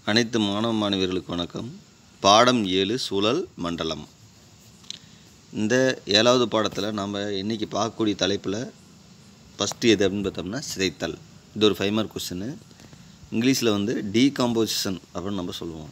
அனைத்து மாணவ மாணவியர்களுக்கு வணக்கம் பாடம் ஏழு சூழல் மண்டலம் இந்த ஏழாவது பாடத்தில் நாம் இன்றைக்கி பார்க்கக்கூடிய தலைப்பில் ஃபஸ்ட்டு எது அப்படின்னு பார்த்தோம்னா சிதைத்தல் இது ஒரு ஃபைவ் மார்க் கொஸ்டின் இங்கிலீஷில் வந்து டீகாம்போசிஷன் அப்படின்னு நம்ம சொல்லுவோம்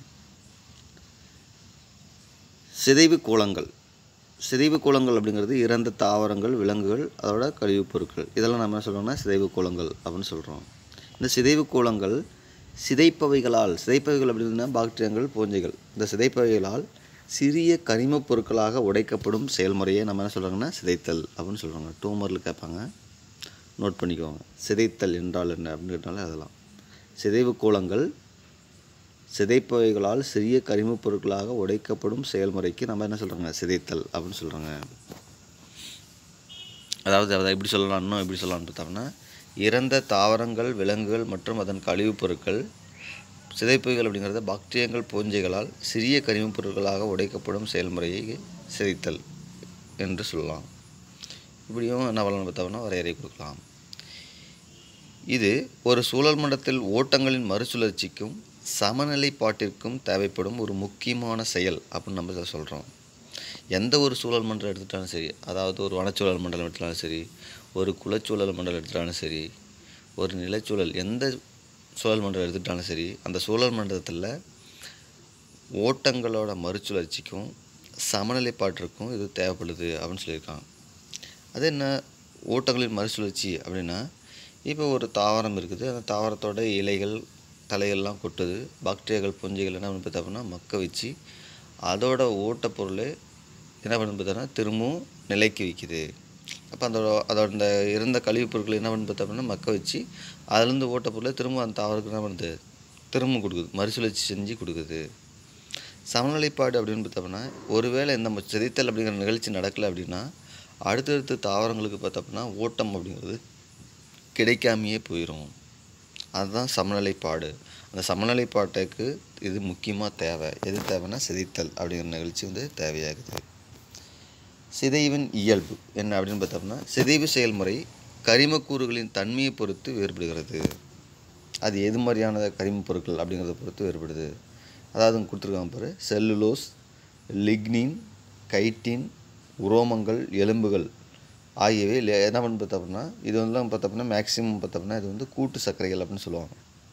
சிதைவு கோலங்கள் சிதைவு கோலங்கள் அப்படிங்கிறது இறந்த தாவரங்கள் விலங்குகள் அதோட கழிவுப் பொருட்கள் இதெல்லாம் நம்ம என்ன சொல்கிறோம்னா சிதைவு கோலங்கள் அப்படின்னு சொல்கிறோம் இந்த சிதைவு கோலங்கள் சிதைப்பவைகளால் சிதைப்பவைகள் அப்படின்னா பாக்டீரியங்கள் பூஞ்சைகள் இந்த சிதைப்பவைகளால் சிறிய கரிமப் பொருட்களாக உடைக்கப்படும் செயல்முறையை நம்ம என்ன சொல்கிறாங்கன்னா சிதைத்தல் அப்படின்னு சொல்கிறாங்க டூமரில் கேட்பாங்க நோட் பண்ணிக்கோங்க சிதைத்தல் என்றால் என்ன அப்படின்னு கேட்டாலே அதெல்லாம் சிதைவு கோலங்கள் சிதைப்பவைகளால் சிறிய கரிமப் பொருட்களாக உடைக்கப்படும் செயல்முறைக்கு நம்ம என்ன சொல்கிறாங்க சிதைத்தல் அப்படின்னு சொல்கிறாங்க அதாவது அதை எப்படி சொல்லலாம் இன்னும் எப்படி சொல்லலாம்னு பார்த்தோம்னா இறந்த தாவரங்கள் விலங்குகள் மற்றும் அதன் கழிவுப் பொருட்கள் சிதைப்பைகள் அப்படிங்கிறது பாக்டீரியங்கள் பூஞ்சைகளால் சிறிய கரிமப் பொருட்களாக உடைக்கப்படும் செயல்முறையை சிதைத்தல் என்று சொல்லலாம் இப்படியும் என்ன பண்ணலாம் பார்த்தோம்னா வரையறை கொடுக்கலாம் இது ஒரு சூழல் மண்டலத்தில் ஓட்டங்களின் மறுசுழற்சிக்கும் சமநிலைப்பாட்டிற்கும் தேவைப்படும் ஒரு முக்கியமான செயல் அப்படின்னு நம்ம இதை சொல்கிறோம் எந்த ஒரு சூழல் மண்டலம் எடுத்துட்டாலும் சரி அதாவது ஒரு வனச்சூழல் மண்டலம் எடுத்துட்டாலும் சரி ஒரு குலச்சூழல் மண்டலம் எடுத்துட்டாலும் சரி ஒரு நிலச்சூழல் எந்த சூழல் மண்டலம் எடுத்துட்டாலும் சரி அந்த சூழல் மண்டலத்தில் ஓட்டங்களோட மறுசுழற்சிக்கும் சமநிலைப்பாட்டிற்கும் இது தேவைப்படுது அப்படின்னு சொல்லியிருக்காங்க அது என்ன ஓட்டங்களின் மறுசுழற்சி அப்படின்னா இப்போ ஒரு தாவரம் இருக்குது அந்த தாவரத்தோட இலைகள் தலைகள்லாம் கொட்டுது பாக்டீரியாக்கள் பூஞ்சைகள் என்ன பண்ணி பார்த்தோம்னா மக்க வச்சு அதோட ஓட்டப்பொருள் என்ன பண்ணி பார்த்தோம்னா திரும்பவும் நிலைக்கு வைக்குது அப்போ அந்த அதோட இந்த இருந்த கழிவுப் பொருட்கள் என்ன பண்ணி பார்த்தோம்னா மக்க வச்சு அதுலேருந்து ஓட்டப்பொருளை திரும்ப அந்த தாவரத்துக்கு என்ன பண்ணுது திரும்ப கொடுக்குது மறுசுழற்சி செஞ்சு கொடுக்குது சமநிலைப்பாடு அப்படின்னு பார்த்தோம்னா ஒருவேளை இந்த ம- சிதைத்தல் அப்படிங்கிற நிகழ்ச்சி நடக்கலை அப்படின்னா அடுத்தடுத்த தாவரங்களுக்கு பார்த்தோம்னா ஓட்டம் அப்படிங்கிறது கிடைக்காமையே போயிடும் அதுதான் சமநிலைப்பாடு அந்த சமநிலைப்பாட்டுக்கு இது முக்கியமாக தேவை எது தேவைன்னா சிதைத்தல் அப்படிங்கிற நிகழ்ச்சி வந்து தேவையாகுது சிதைவின் இயல்பு என்ன அப்படின்னு பார்த்தோம்னா சிதைவு செயல்முறை கரிமக்கூறுகளின் தன்மையை பொறுத்து வேறுபடுகிறது அது எது மாதிரியான கரிமப் பொருட்கள் அப்படிங்கிறத பொறுத்து வேறுபடுது அதாவது இங்க கொடுத்துருக்காங்க பாரு செல்லுலோஸ் லிக்னின் கைட்டின் உரோமங்கள் எலும்புகள் ஆகியவை லே- என்ன பண்ணு பார்த்தோம்னா இது வந்து பார்த்தோம்னா மேக்ஸிமம் பார்த்தோம்னா இது வந்து கூட்டு சர்க்கரைகள் அப்படின்னு சொல்லுவாங்க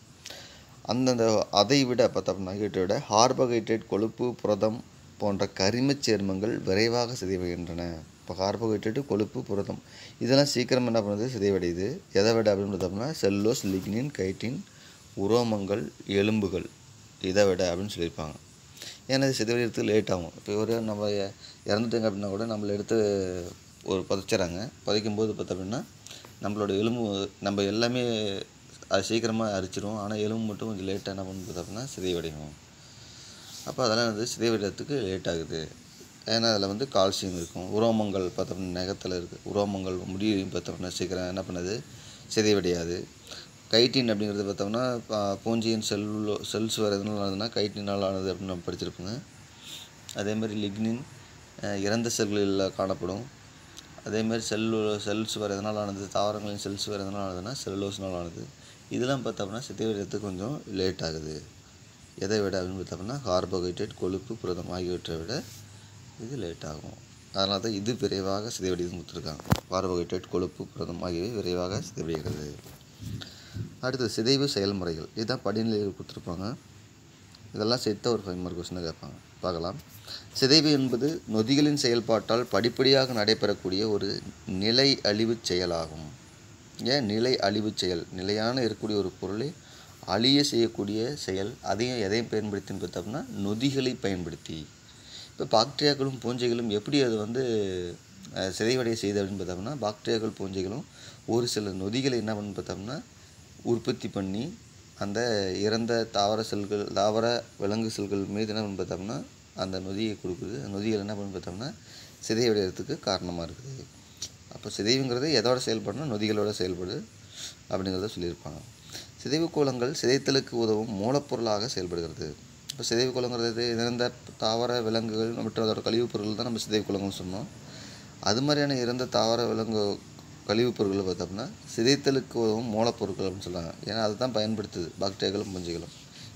அந்தந்த அதை விட பார்த்தோம்னா இவற்றை விட கார்போஹைட்ரேட் கொழுப்பு புரதம் போன்ற கரிமச் சேர்மங்கள் விரைவாக சிதைவடைகின்றன இப்போ கார்போஹைட்ரேட்டு கொழுப்பு புரதம் இதெல்லாம் சீக்கிரம் என்ன பண்ணுது சிதைவடையுது எதை விட அப்படின்னு பார்த்தோம்னா செல்லோஸ் லிக்னின் கைட்டின் உரோமங்கள் எலும்புகள் இதை விட அப்படின்னு சொல்லியிருப்பாங்க ஏன்னா இது சிதைவடைகிறதுக்கு லேட் ஆகும் இப்போ ஒரு நம்ம இறந்துட்டாங்க அப்படின்னா கூட நம்மளை எடுத்து ஒரு புதைச்சிட்றாங்க புதைக்கும் போது பார்த்தோம் அப்படின்னா நம்மளோட எலும்பு நம்ம எல்லாமே அது சீக்கிரமாக அரிச்சிரும் ஆனால் எலும்பு மட்டும் கொஞ்சம் லேட்டாக என்ன பண்ணு பார்த்தோம் அப்படின்னா சிதைவடையும் அப்போ அதெல்லாம் வந்து சிதைவடைகிறதுக்கு லேட் ஆகுது ஏன்னா அதில் வந்து கால்சியம் இருக்கும் உரோமங்கள் பார்த்தோம்னா நகத்தில் இருக்குது உரோமங்கள் முடியும் பார்த்தோம்னா சீக்கிரம் என்ன பண்ணுது சிதைவடையாது கைட்டின் அப்படிங்கிறது பார்த்தோம்னா பா- பூஞ்சியின் செல்லு செல்ஸ் வேறு எதனால் ஆனதுன்னா கைட்டினால் ஆனது அப்படின்னு நம்ம படிச்சிருப்போங்க அதே மாதிரி லிக்னின் அஹ், இறந்த செல்களில் காணப்படும் அதே மாதிரி செல்லு செல்ஸ் வேறு எதனால் ஆனது தாவரங்களின் செல்ஸ் வேறு எதனால் ஆனதுன்னா செல்லுலோஸ்னால் ஆனது இதெல்லாம் பார்த்தோம்னா சிதைவடைகிறதுக்கு கொஞ்சம் லேட் ஆகுது எதை விட அப்படின்னு பார்த்தோம்னா கார்போஹைட்ரேட் கொழுப்பு புரதம் ஆகியவற்றை விட இது லேட் ஆகும் அதனால தான் இது விரைவாக சிதைவடையுதுன்னு கொடுத்துருக்காங்க கார்போஹைட்ரேட் கொழுப்பு புரதம் ஆகியவை விரைவாக சிதைவடைகிறது அடுத்து சிதைவு செயல்முறைகள் இதுதான் படிநிலைகள் கொடுத்துருப்பாங்க இதெல்லாம் சேர்த்து ஒரு ஃபைவ் மார்க் கொஸ்டின் கேட்பாங்க பார்க்கலாம் சிதைவு என்பது நொதிகளின் செயல்பாட்டால் படிப்படியாக நடைபெறக்கூடிய ஒரு நிலை அழிவுச் செயலாகும் ஏன் நிலை அழிவுச் செயல் நிலையான இருக்கக்கூடிய ஒரு பொருளை அழிய செய்யக்கூடிய செயல் அதையும் எதையும் பயன்படுத்தின்னு பார்த்தோம்னா நொதிகளை பயன்படுத்தி இப்போ பாக்டீரியாக்களும் பூஞ்சைகளும் எப்படி அது வந்து அஹ், சிதைவடைய செய்யுது அப்படின்னு பார்த்தோம்னா பாக்டீரியாக்கள் பூஞ்சைகளும் ஒரு சில நொதிகளை என்ன பண்ணு பார்த்தோம்னா உற்பத்தி பண்ணி அந்த இறந்த தாவர செல்கள் தாவர விலங்கு செல்கள் மீது என்ன பண்ணு பார்த்தோம்னா அந்த நொதியை கொடுக்குது அந்த நொதிகள் என்ன பண்ணு பார்த்தோம்னா சிதைவடைகிறதுக்கு காரணமாக இருக்குது அப்போ சிதைவுங்கிறது எதோட செயல்படணும் நொதிகளோட செயல்படு அப்படிங்கிறத சொல்லியிருப்பாங்க சிதைவு கோலங்கள் சிதைத்தலுக்கு உதவும் மூலப்பொருளாக செயல்படுகிறது இப்போ சிதைவு கோலங்கிறது இறந்த தாவர விலங்குகள் மற்றும் அதோட கழிவுப் பொருட்கள் தான் நம்ம சிதைவு கோலங்கள்னு சொன்னோம் அது மாதிரியான இறந்த தாவர விலங்கு கழிவுப் பொருட்களை பார்த்தோம்னா சிதைத்தலுக்கு உதவும் மூலப்பொருட்கள் அப்படின்னு சொல்கிறாங்க ஏன்னா அதை தான் பயன்படுத்துது பாக்டீரியாக்களும் பூஞ்சைகளும்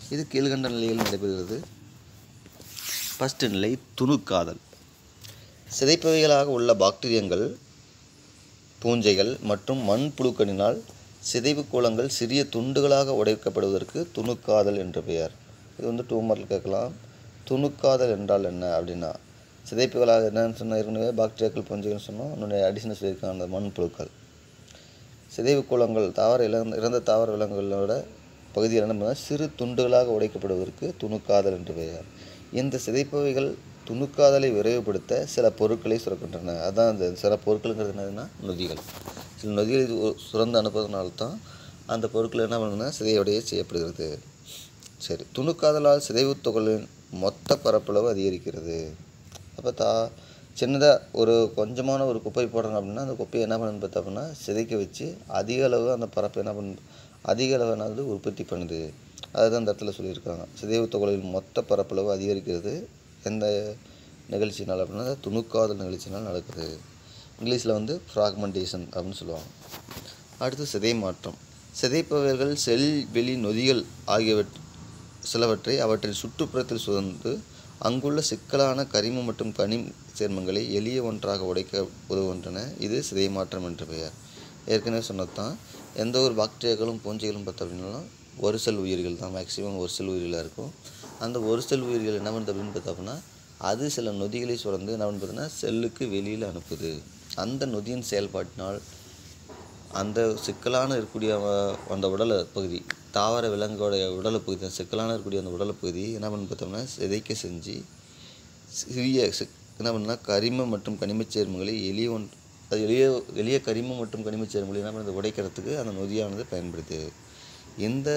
இது கீழ்கண்ட நிலையில் நடைபெறுகிறது ஃபஸ்ட்டு நிலை துணுக்காதல் சிதைப்பவைகளாக உள்ள பாக்டீரியங்கள் பூஞ்சைகள் மற்றும் மண் புழுக்களினால் சிதைவு கோளங்கள் சிறிய துண்டுகளாக உடைக்கப்படுவதற்கு துணுக்காதல் என்று பெயர் இது வந்து டூமரில் கேட்கலாம் துணுக்காதல் என்றால் என்ன அப்படின்னா சிதைப்புகளாக என்னன்னு சொன்னால் ஏற்கனவே பாக்டீரியாக்கள் பூஞ்சைகள் சொன்னோம் இன்னொன்று அடிஷனல் சொல்லியிருக்காங்க அந்த மண் புழுக்கள் சிதைவு கோளங்கள் தாவர இழந்த இறந்த தாவர விலங்குகளோட பகுதியில் என்ன பண்ணுன்னா சிறு துண்டுகளாக உடைக்கப்படுவதற்கு துணுக்காதல் என்று பெயர் இந்த சிதைப்பவைகள் துணுக்காதலை விரைவுபடுத்த சில பொருட்களை சுரக்கின்றன அதான் அந்த சில பொருட்கள்ங்கிறது என்னதுன்னா நொதிகள் சில நொதிகள் இது ஒ- சுரந்து அனுப்புவதனால தான் அந்த பொருட்கள் என்ன பண்ணுன்னா சிதைவடைய செய்யப்படுகிறது சரி துணுக்காதலால் சிதைவுத் துகளின் மொத்த பரப்பளவு அதிகரிக்கிறது அப்போ தா சின்னதாக ஒரு கொஞ்சமான ஒரு குப்பை போடுறாங்க அப்படின்னா அந்த குப்பையை என்ன பண்ணுன்னு பார்த்தா அப்படின்னா சிதைக்க வச்சு அதிக அளவு அந்த பரப்பை என்ன பண்ணு அதிக அளவு என்னது உற்பத்தி பண்ணுது அதுதான் இந்த இடத்துல சொல்லியிருக்காங்க சிதைவு துகளின் மொத்த பரப்பளவு அதிகரிக்கிறது எந்த நிகழ்ச்சினால் அப்படின்னா அந்த துணுக்காதல் நிகழ்ச்சினால் நடக்குது இங்கிலீஷில் வந்து ஃப்ராக்மெண்டேஷன் அப்படின்னு சொல்லுவாங்க அடுத்து சிதை மாற்றம் சிதைப்பவர்கள் செல் வெளி நொதிகள் ஆகியவற் சிலவற்றை அவற்றின் சுற்றுப்புறத்தில் சுதந்து அங்குள்ள சிக்கலான கரிம மற்றும் கனிம சேர்மங்களை எளிய ஒன்றாக உடைக்க உதவுகின்றன இது சிதை மாற்றம் என்று பெயர் ஏற்கனவே சொன்னதுதான் எந்த ஒரு பாக்டீரியாக்களும் பூஞ்சைகளும் பார்த்தோம் அப்படின்னா ஒரு செல் உயிர்கள் தான் மேக்ஸிமம் ஒரு செல் உயிர்களாக இருக்கும் அந்த ஒரு செல் உயிர்கள் என்ன பண்ணுது அப்படின்னு பார்த்தா அப்படின்னா அது சில நொதிகளை சுரந்து என்ன பண்ணுது பார்த்தீங்கன்னா செல்லுக்கு வெளியில் அனுப்புது அந்த நொதியின் செயல்பாட்டினால் அந்த சிக்கலான இருக்கக்கூடிய அஹ், அந்த உடல் பகுதி தாவர விலங்கோடைய உடல் பகுதி அந்த சிக்கலான இருக்கக்கூடிய அந்த உடல் பகுதி என்ன பண்ணு பார்த்தோம்னா சிதைக்க செஞ்சு சிறிய சிக் என்ன பண்ணுன்னா கரிம மற்றும் கனிமச் சேர்மங்களை எளிய ஒன் அது எளிய எளிய கரிம மற்றும் கனிமச் சேர்மங்களை என்ன பண்ணுது உடைக்கிறதுக்கு அந்த நொதியானது பயன்படுது இந்த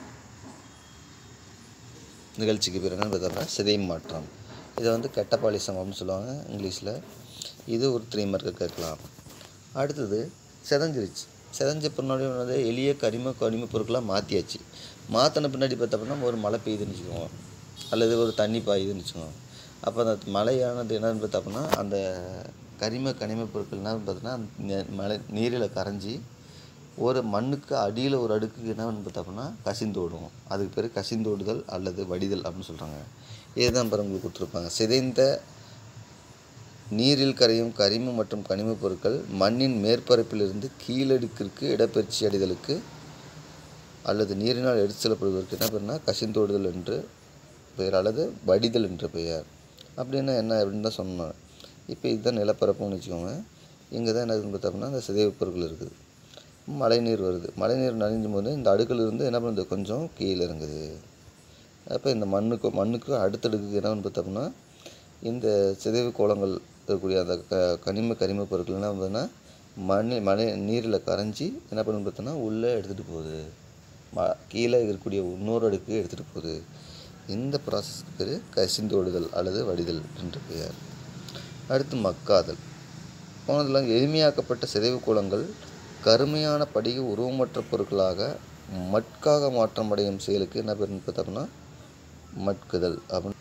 நிகழ்ச்சிக்கு பேர் என்னன்னு பார்த்தோம்னா சிதை மாற்றம் இதை வந்து கெட்டபாலிசம் அப்படின்னு சொல்லுவாங்க இங்கிலீஷில் இது ஒரு த்ரீ மார்க்கு கேட்கலாம் அடுத்தது செதஞ்சிருச்சு செதஞ்ச பின்னாடி வந்து எளிய கரிம கனிம பொருட்களாக மாற்றியாச்சு மாற்றின பின்னாடி பார்த்தோம்னா ஒரு மழை பெய்யுதுன்னு வச்சுக்கோங்க அல்லது ஒரு தண்ணி பாயுதுன்னு வச்சுக்கோங்க அப்போ அந்த மழையானது என்னன்னு பார்த்தோம்னா அந்த கரிம கனிம பொருட்கள் என்ன பார்த்தோன்னா நெ- மழை நீரில் கரைஞ்சி ஒரு மண்ணுக்கு அடியில் ஒரு அடுக்கு என்ன பண்ணு பார்த்தோம்னா கசிந்தோடும் அதுக்கு பேர் கசிந்தோடுதல் அல்லது வடிதல் அப்படின்னு சொல்கிறாங்க இதுதான் பாருங்க உங்களுக்கு கொடுத்துருப்பாங்க சிதைந்த நீரில் கரையும் கரிம மற்றும் கனிமப் பொருட்கள் மண்ணின் மேற்பரப்பிலிருந்து கீழடுக்கிற்கு இடப்பெயர்ச்சி அடைதலுக்கு அல்லது நீரினால் எடுத்து செல்லப்படுவதற்கு என்ன பேர்னா கசிந்தோடுதல் என்று பெயர் அல்லது வடிதல் என்ற பெயர் அப்படின்னா என்ன அப்படின்னு தான் சொன்னோம் இப்போ இதுதான் நிலப்பரப்புன்னு வச்சுக்கோங்க இங்கே தான் என்னதுன்னு பார்த்தோம்னா அந்த சிதைவு பொருட்கள் இருக்குது மழைநீர் வருது மழைநீர் நனைஞ்சும் போது இந்த அடுக்குல இருந்து என்ன பண்ணுது கொஞ்சம் கீழே இறங்குது அப்போ இந்த மண்ணுக்கு மண்ணுக்கு அடுத்தடுக்கு என்ன பண்ணு பார்த்தோம்னா இந்த சிதைவு கோலங்கள் இருக்கக்கூடிய அந்த க கனிம கரிம பொருட்கள் என்ன பண்ணுதுன்னா மண் மழை நீரில் கரைஞ்சி என்ன பண்ணு பார்த்தோம்னா உள்ளே எடுத்துகிட்டு போகுது ம கீழே இருக்கக்கூடிய இன்னொரு அடுக்கு எடுத்துகிட்டு போகுது இந்த ப்ராசஸ்க்கு பேர் கசிந்தோடுதல் அல்லது வடிதல் என்று பெயர் அடுத்து மக்காதல் போனதில் எளிமையாக்கப்பட்ட சிதைவு கோலங்கள் கருமையான படிக உருவமற்ற பொருட்களாக மட்காக மாற்றமடையும் செயலுக்கு என்ன பேருன்னு பார்த்தோம்னா மட்குதல் அப்படின்னு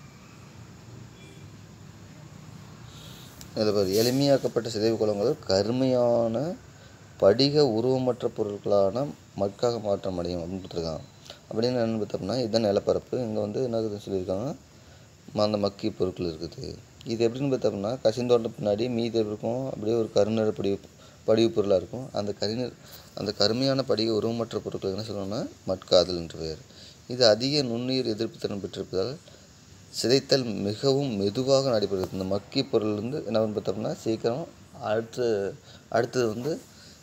இதில் பாரு எளிமையாக்கப்பட்ட சிதைவு கோலங்கள் கருமையான படிக உருவமற்ற பொருட்களான மட்காக மாற்றம் அடையும் அப்படின்னு கொடுத்துருக்காங்க அப்படின்னு என்னென்னு பார்த்தோம்னா இதுதான் நிலப்பரப்பு இங்கே வந்து என்ன இருக்குதுன்னு சொல்லியிருக்காங்க ம- அந்த மக்கிய பொருட்கள் இருக்குது இது எப்படின்னு பார்த்தோம்னா கசிந்தோட்ட பின்னாடி மீதி எப்படி இருக்கும் அப்படியே ஒரு கருநிற படிவு படிவு பொருளாக இருக்கும் அந்த கரிநிற அந்த கருமையான படிக உருவமற்ற பொருட்கள் என்ன சொல்லணும்னா மட்காதல் என்று பெயர் இது அதிக நுண்ணுயிர் எதிர்ப்பு திறன் பெற்றிருப்பதால் சிதைத்தல் மிகவும் மெதுவாக நடைபெறுகிறது இந்த மக்கிய பொருள் வந்து என்ன பண்ணு பார்த்தோம்னா சீக்கிரம் அடுத்து அடுத்தது வந்து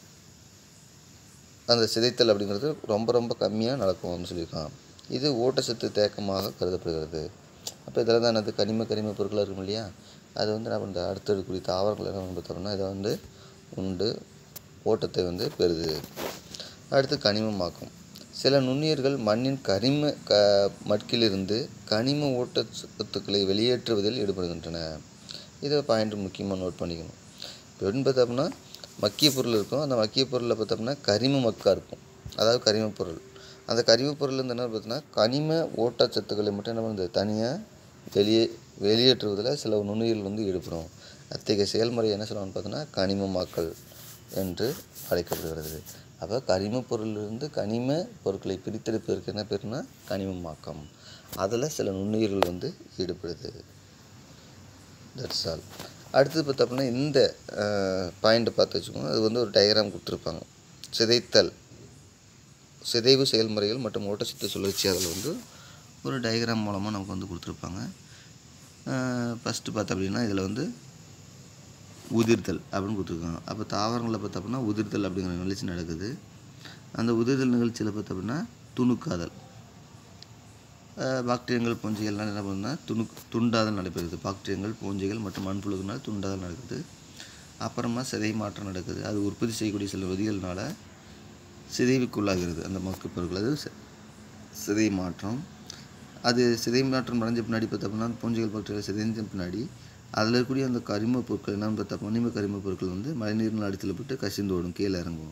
அந்த சிதைத்தல் அப்படிங்கிறது ரொம்ப ரொம்ப கம்மியாக நடக்கும் அப்படின்னு சொல்லியிருக்காங்க இது ஊட்டச்சத்து தேக்கமாக கருதப்படுகிறது அப்போ இதில் தான் என்னது கனிம கரிம பொருட்களாக இருக்கும் இல்லையா அது வந்து என்ன பண்ணுறது அடுத்து இருக்கக்கூடிய தாவரங்கள் என்ன பண்ணு பார்த்தோம்னா இதை வந்து உண்டு ஓட்டத்தை வந்து பெறுது அடுத்து கனிமமாக்கும் சில நுண்ணுயிர்கள் மண்ணின் கரிம க மட்கிலிருந்து கனிம ஊட்டச்சத்துக்களை வெளியேற்றுவதில் ஈடுபடுகின்றன இதை பாயிண்ட் முக்கியமாக நோட் பண்ணிக்கணும் இப்போ எப்படின்னு பார்த்தோம்னா மக்கிய பொருள் இருக்கும் அந்த மக்கிய பொருளில் பார்த்தோம்னா கரிம மக்கா இருக்கும் அதாவது கரிம பொருள் அந்த கரிம பொருள் வந்து என்ன பார்த்தோம்னா கனிம ஊட்டச்சத்துக்களை மட்டும் என்ன பண்ணுது தனியாக வெளியே வெளியேற்றுவதில் சில நுண்ணுயிர்கள் வந்து ஈடுபடும் அத்தகைய செயல்முறை என்ன சொல்லுவாங்கன்னு பார்த்தோன்னா கனிமமாக்கல் என்று அழைக்கப்படுகிறது அப்போ கரிம பொருளிலிருந்து கனிம பொருட்களை பிரித்தெடுப்பதற்கு என்ன பேருனா கனிமமாக்கம் அதில் சில நுண்ணுயிர்கள் வந்து ஈடுபடுது தட்ஸ் ஆல் அடுத்தது பார்த்தோம்னா இந்த பாயிண்ட்டை பார்த்து வச்சுக்கோங்க அது வந்து ஒரு டயக்ராம் கொடுத்துருப்பாங்க சிதைத்தல் சிதைவு செயல்முறைகள் மற்றும் ஊட்டச்சத்து சுழற்சி அதில் வந்து ஒரு டயக்ராம் மூலமாக நமக்கு வந்து கொடுத்துருப்பாங்க ஃபஸ்ட்டு பார்த்தோம் அப்படின்னா இதில் வந்து உதிர்தல் அப்படின்னு கொடுத்துருக்காங்க அப்போ தாவரங்களில் பார்த்தோம் அப்படின்னா உதிர்தல் அப்படிங்கிற நிகழ்ச்சி நடக்குது அந்த உதிர்தல் நிகழ்ச்சியில் பார்த்தோம் அப்படின்னா துணுக்காதல் அஹ் பாக்டீரியங்கள் பூஞ்சைகள்லாம் என்ன பண்ணுன்னா துணு துண்டாதல் நடைபெறுது பாக்டீரியங்கள் பூஞ்சைகள் மற்றும் மண்புழுக்களால் துண்டாதல் நடக்குது அப்புறமா சிதை மாற்றம் நடக்குது அது உற்பத்தி செய்யக்கூடிய சில விதிகள்னால சிதைவுக்குள்ளாகிறது அந்த மக்கு பொருட்கள் அது சி- சிதை மாற்றம் அது சிதை மாற்றம் அடைஞ்ச பின்னாடி பார்த்தோம்னா பூஞ்சைகள் பாக்டீரியா சிதைஞ்ச பின்னாடி அதில் இருக்கக்கூடிய அந்த கரிம பொருட்கள் என்னன்னு பார்த்தா மணிம கரிம பொருட்கள் வந்து மழைநீரின் அடித்தில் போட்டு கசிந்து ஓடும் கீழே இறங்கும்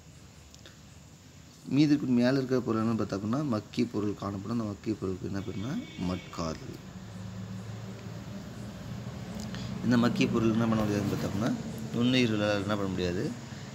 மீதி இருக்க மேலே இருக்கிற பொருள் என்னன்னு பார்த்தோம்னா மக்கிய பொருள் காணப்படும் அந்த மக்கிய பொருளுக்கு என்ன பேருனா மட்காதல் இந்த மக்கிய பொருள் என்ன பண்ண முடியாதுன்னு பார்த்தோம்னா நுண்ணுயிர்களால் என்ன பண்ண முடியாது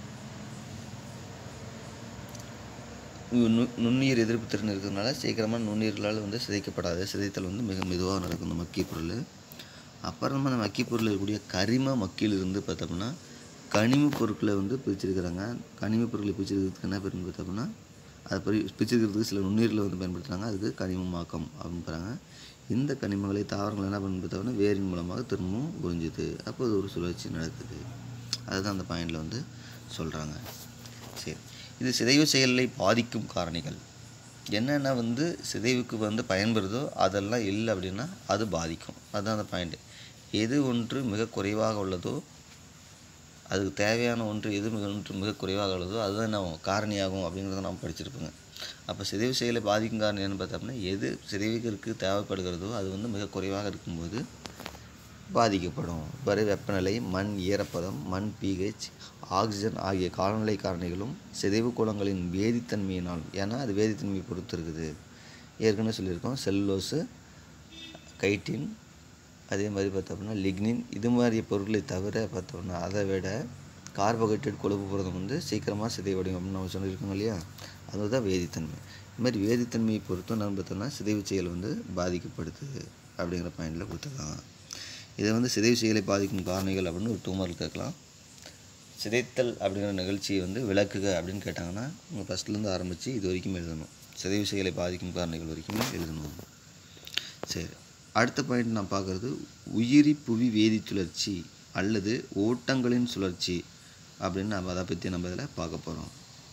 நு- நுண்ணுயிர் எதிர்ப்பு திறன் இருக்கிறதுனால சீக்கிரமாக நுண்ணுயிர்களால் வந்து சிதைக்கப்படாது சிதைத்தல் வந்து மிக மெதுவாக நடக்கும் இந்த மக்கிய பொருள் அப்புறமா அந்த மக்கிய பொருளில் இருக்கக்கூடிய கரிம மக்கியிலிருந்து பார்த்தோம்னா கனிம பொருட்களை வந்து பிரிச்சிருக்கிறாங்க கனிம பொருட்களை பிரிச்சிருக்கிறதுக்கு என்ன பேருன்னு பார்த்தோம்னா அதை பரி பிரிச்சிருக்கிறதுக்கு சில நுண்ணுயிர்களை வந்து பயன்படுத்துகிறாங்க அதுக்கு கனிமமாக்கம் அப்படின்றாங்க இந்த கனிமங்களை தாவரங்கள் என்ன பண்ணு பார்த்தோம்னா வேரின் மூலமாக திரும்பவும் உறிஞ்சுது அப்போ அது ஒரு சுழற்சி நடக்குது அதுதான் அந்த பாயிண்டில் வந்து சொல்கிறாங்க சரி இது சிதைவு செயலை பாதிக்கும் காரணிகள் என்னென்ன வந்து சிதைவுக்கு வந்து பயன்படுதோ அதெல்லாம் இல்லை அப்படின்னா அது பாதிக்கும் அதுதான் அந்த பாயிண்ட்டு எது ஒன்று மிக குறைவாக உள்ளதோ அதுக்கு தேவையான ஒன்று எது மிக ஒன்று மிக குறைவாக உள்ளதோ அதுதான் என்ன ஆகும்? காரணியாகும் அப்படிங்கிறத நாம் படிச்சிருப்போங்க அப்போ சிதைவு செயலை பாதிக்கும் காரணம் என்னன்னு பார்த்தோம்னா எது சிதைவுக்கு தேவைப்படுகிறதோ அது வந்து மிக குறைவாக இருக்கும்போது பாதிக்கப்படும் வரை வெப்பநிலை மண் ஈரப்பதம் மண் pH ஆக்சிஜன் ஆகிய காலநிலை காரணிகளும் சிதைவு குளங்களின் வேதித்தன்மையினால் ஏன்னா அது வேதித்தன்மையை பொறுத்து இருக்குது ஏற்கனவே சொல்லியிருக்கோம் செல்லோஸு கைட்டின் அதே மாதிரி பார்த்தோம்னா லிக்னின் இது மாதிரி பொருட்களை தவிர பார்த்தோம்னா அதை விட கார்போஹைட்ரேட் கொழுப்பு புரதம் வந்து சீக்கிரமாக சிதைவடையும் அப்படின்னு நம்ம சொல்லியிருக்கோம் இல்லையா அதுதான் வேதித்தன்மை இது மாதிரி வேதித்தன்மையை பொறுத்தும் என்னன்னு பார்த்தோம்னா சிதைவு செயல் வந்து பாதிக்கப்படுது அப்படிங்கிற பாயிண்டில் கொடுத்துருக்காங்க இதை வந்து சிதைவு செயலை பாதிக்கும் காரணிகள் அப்படின்னு ஒரு டூ மார்க் கேட்கலாம் சிதைத்தல் அப்படிங்கிற நிகழ்ச்சியை வந்து விளக்குக அப்படின்னு கேட்டாங்கன்னா உங்கள் ஃபஸ்ட்லேருந்து ஆரம்பித்து இது வரைக்கும் எழுதணும் சிதைவு செயலை பாதிக்கும் காரணிகள் வரைக்குமே எழுதணும் சரி அடுத்த பாயிண்ட் நான் பார்க்குறது உயிரி புவி வேதி சுழற்சி அல்லது ஓட்டங்களின் சுழற்சி அப்படின்னு நம்ம அதை பற்றி நம்ம இதில் பார்க்க போகிறோம்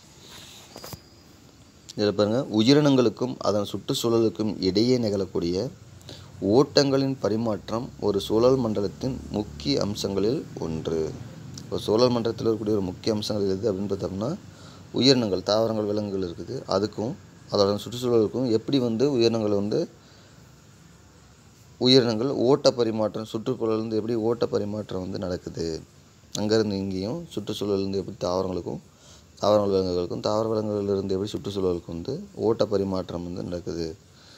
இதில் பாருங்கள் உயிரினங்களுக்கும் அதன் சுற்றுச்சூழலுக்கும் இடையே நிகழக்கூடிய ஓட்டங்களின் பரிமாற்றம் ஒரு சூழல் மண்டலத்தின் முக்கிய அம்சங்களில் ஒன்று இப்போ சூழல் மண்டலத்தில் இருக்கக்கூடிய ஒரு முக்கிய அம்சங்கள் எது அப்படின்னு பார்த்தோம்னா உயிரினங்கள் தாவரங்கள் விலங்குகள் இருக்குது அதுக்கும் அதோட சுற்றுச்சூழலுக்கும் எப்படி வந்து உயிரினங்கள் வந்து உயிரினங்கள் ஓட்ட பரிமாற்றம் சுற்றுச்சூழலேருந்து எப்படி ஓட்ட பரிமாற்றம் வந்து நடக்குது அங்கேருந்து இங்கேயும் சுற்றுச்சூழலேருந்து எப்படி தாவரங்களுக்கும் தாவர விலங்குகளுக்கும் தாவர விலங்குகளிலிருந்து எப்படி சுற்றுச்சூழலுக்கும் வந்து ஓட்ட பரிமாற்றம் வந்து நடக்குது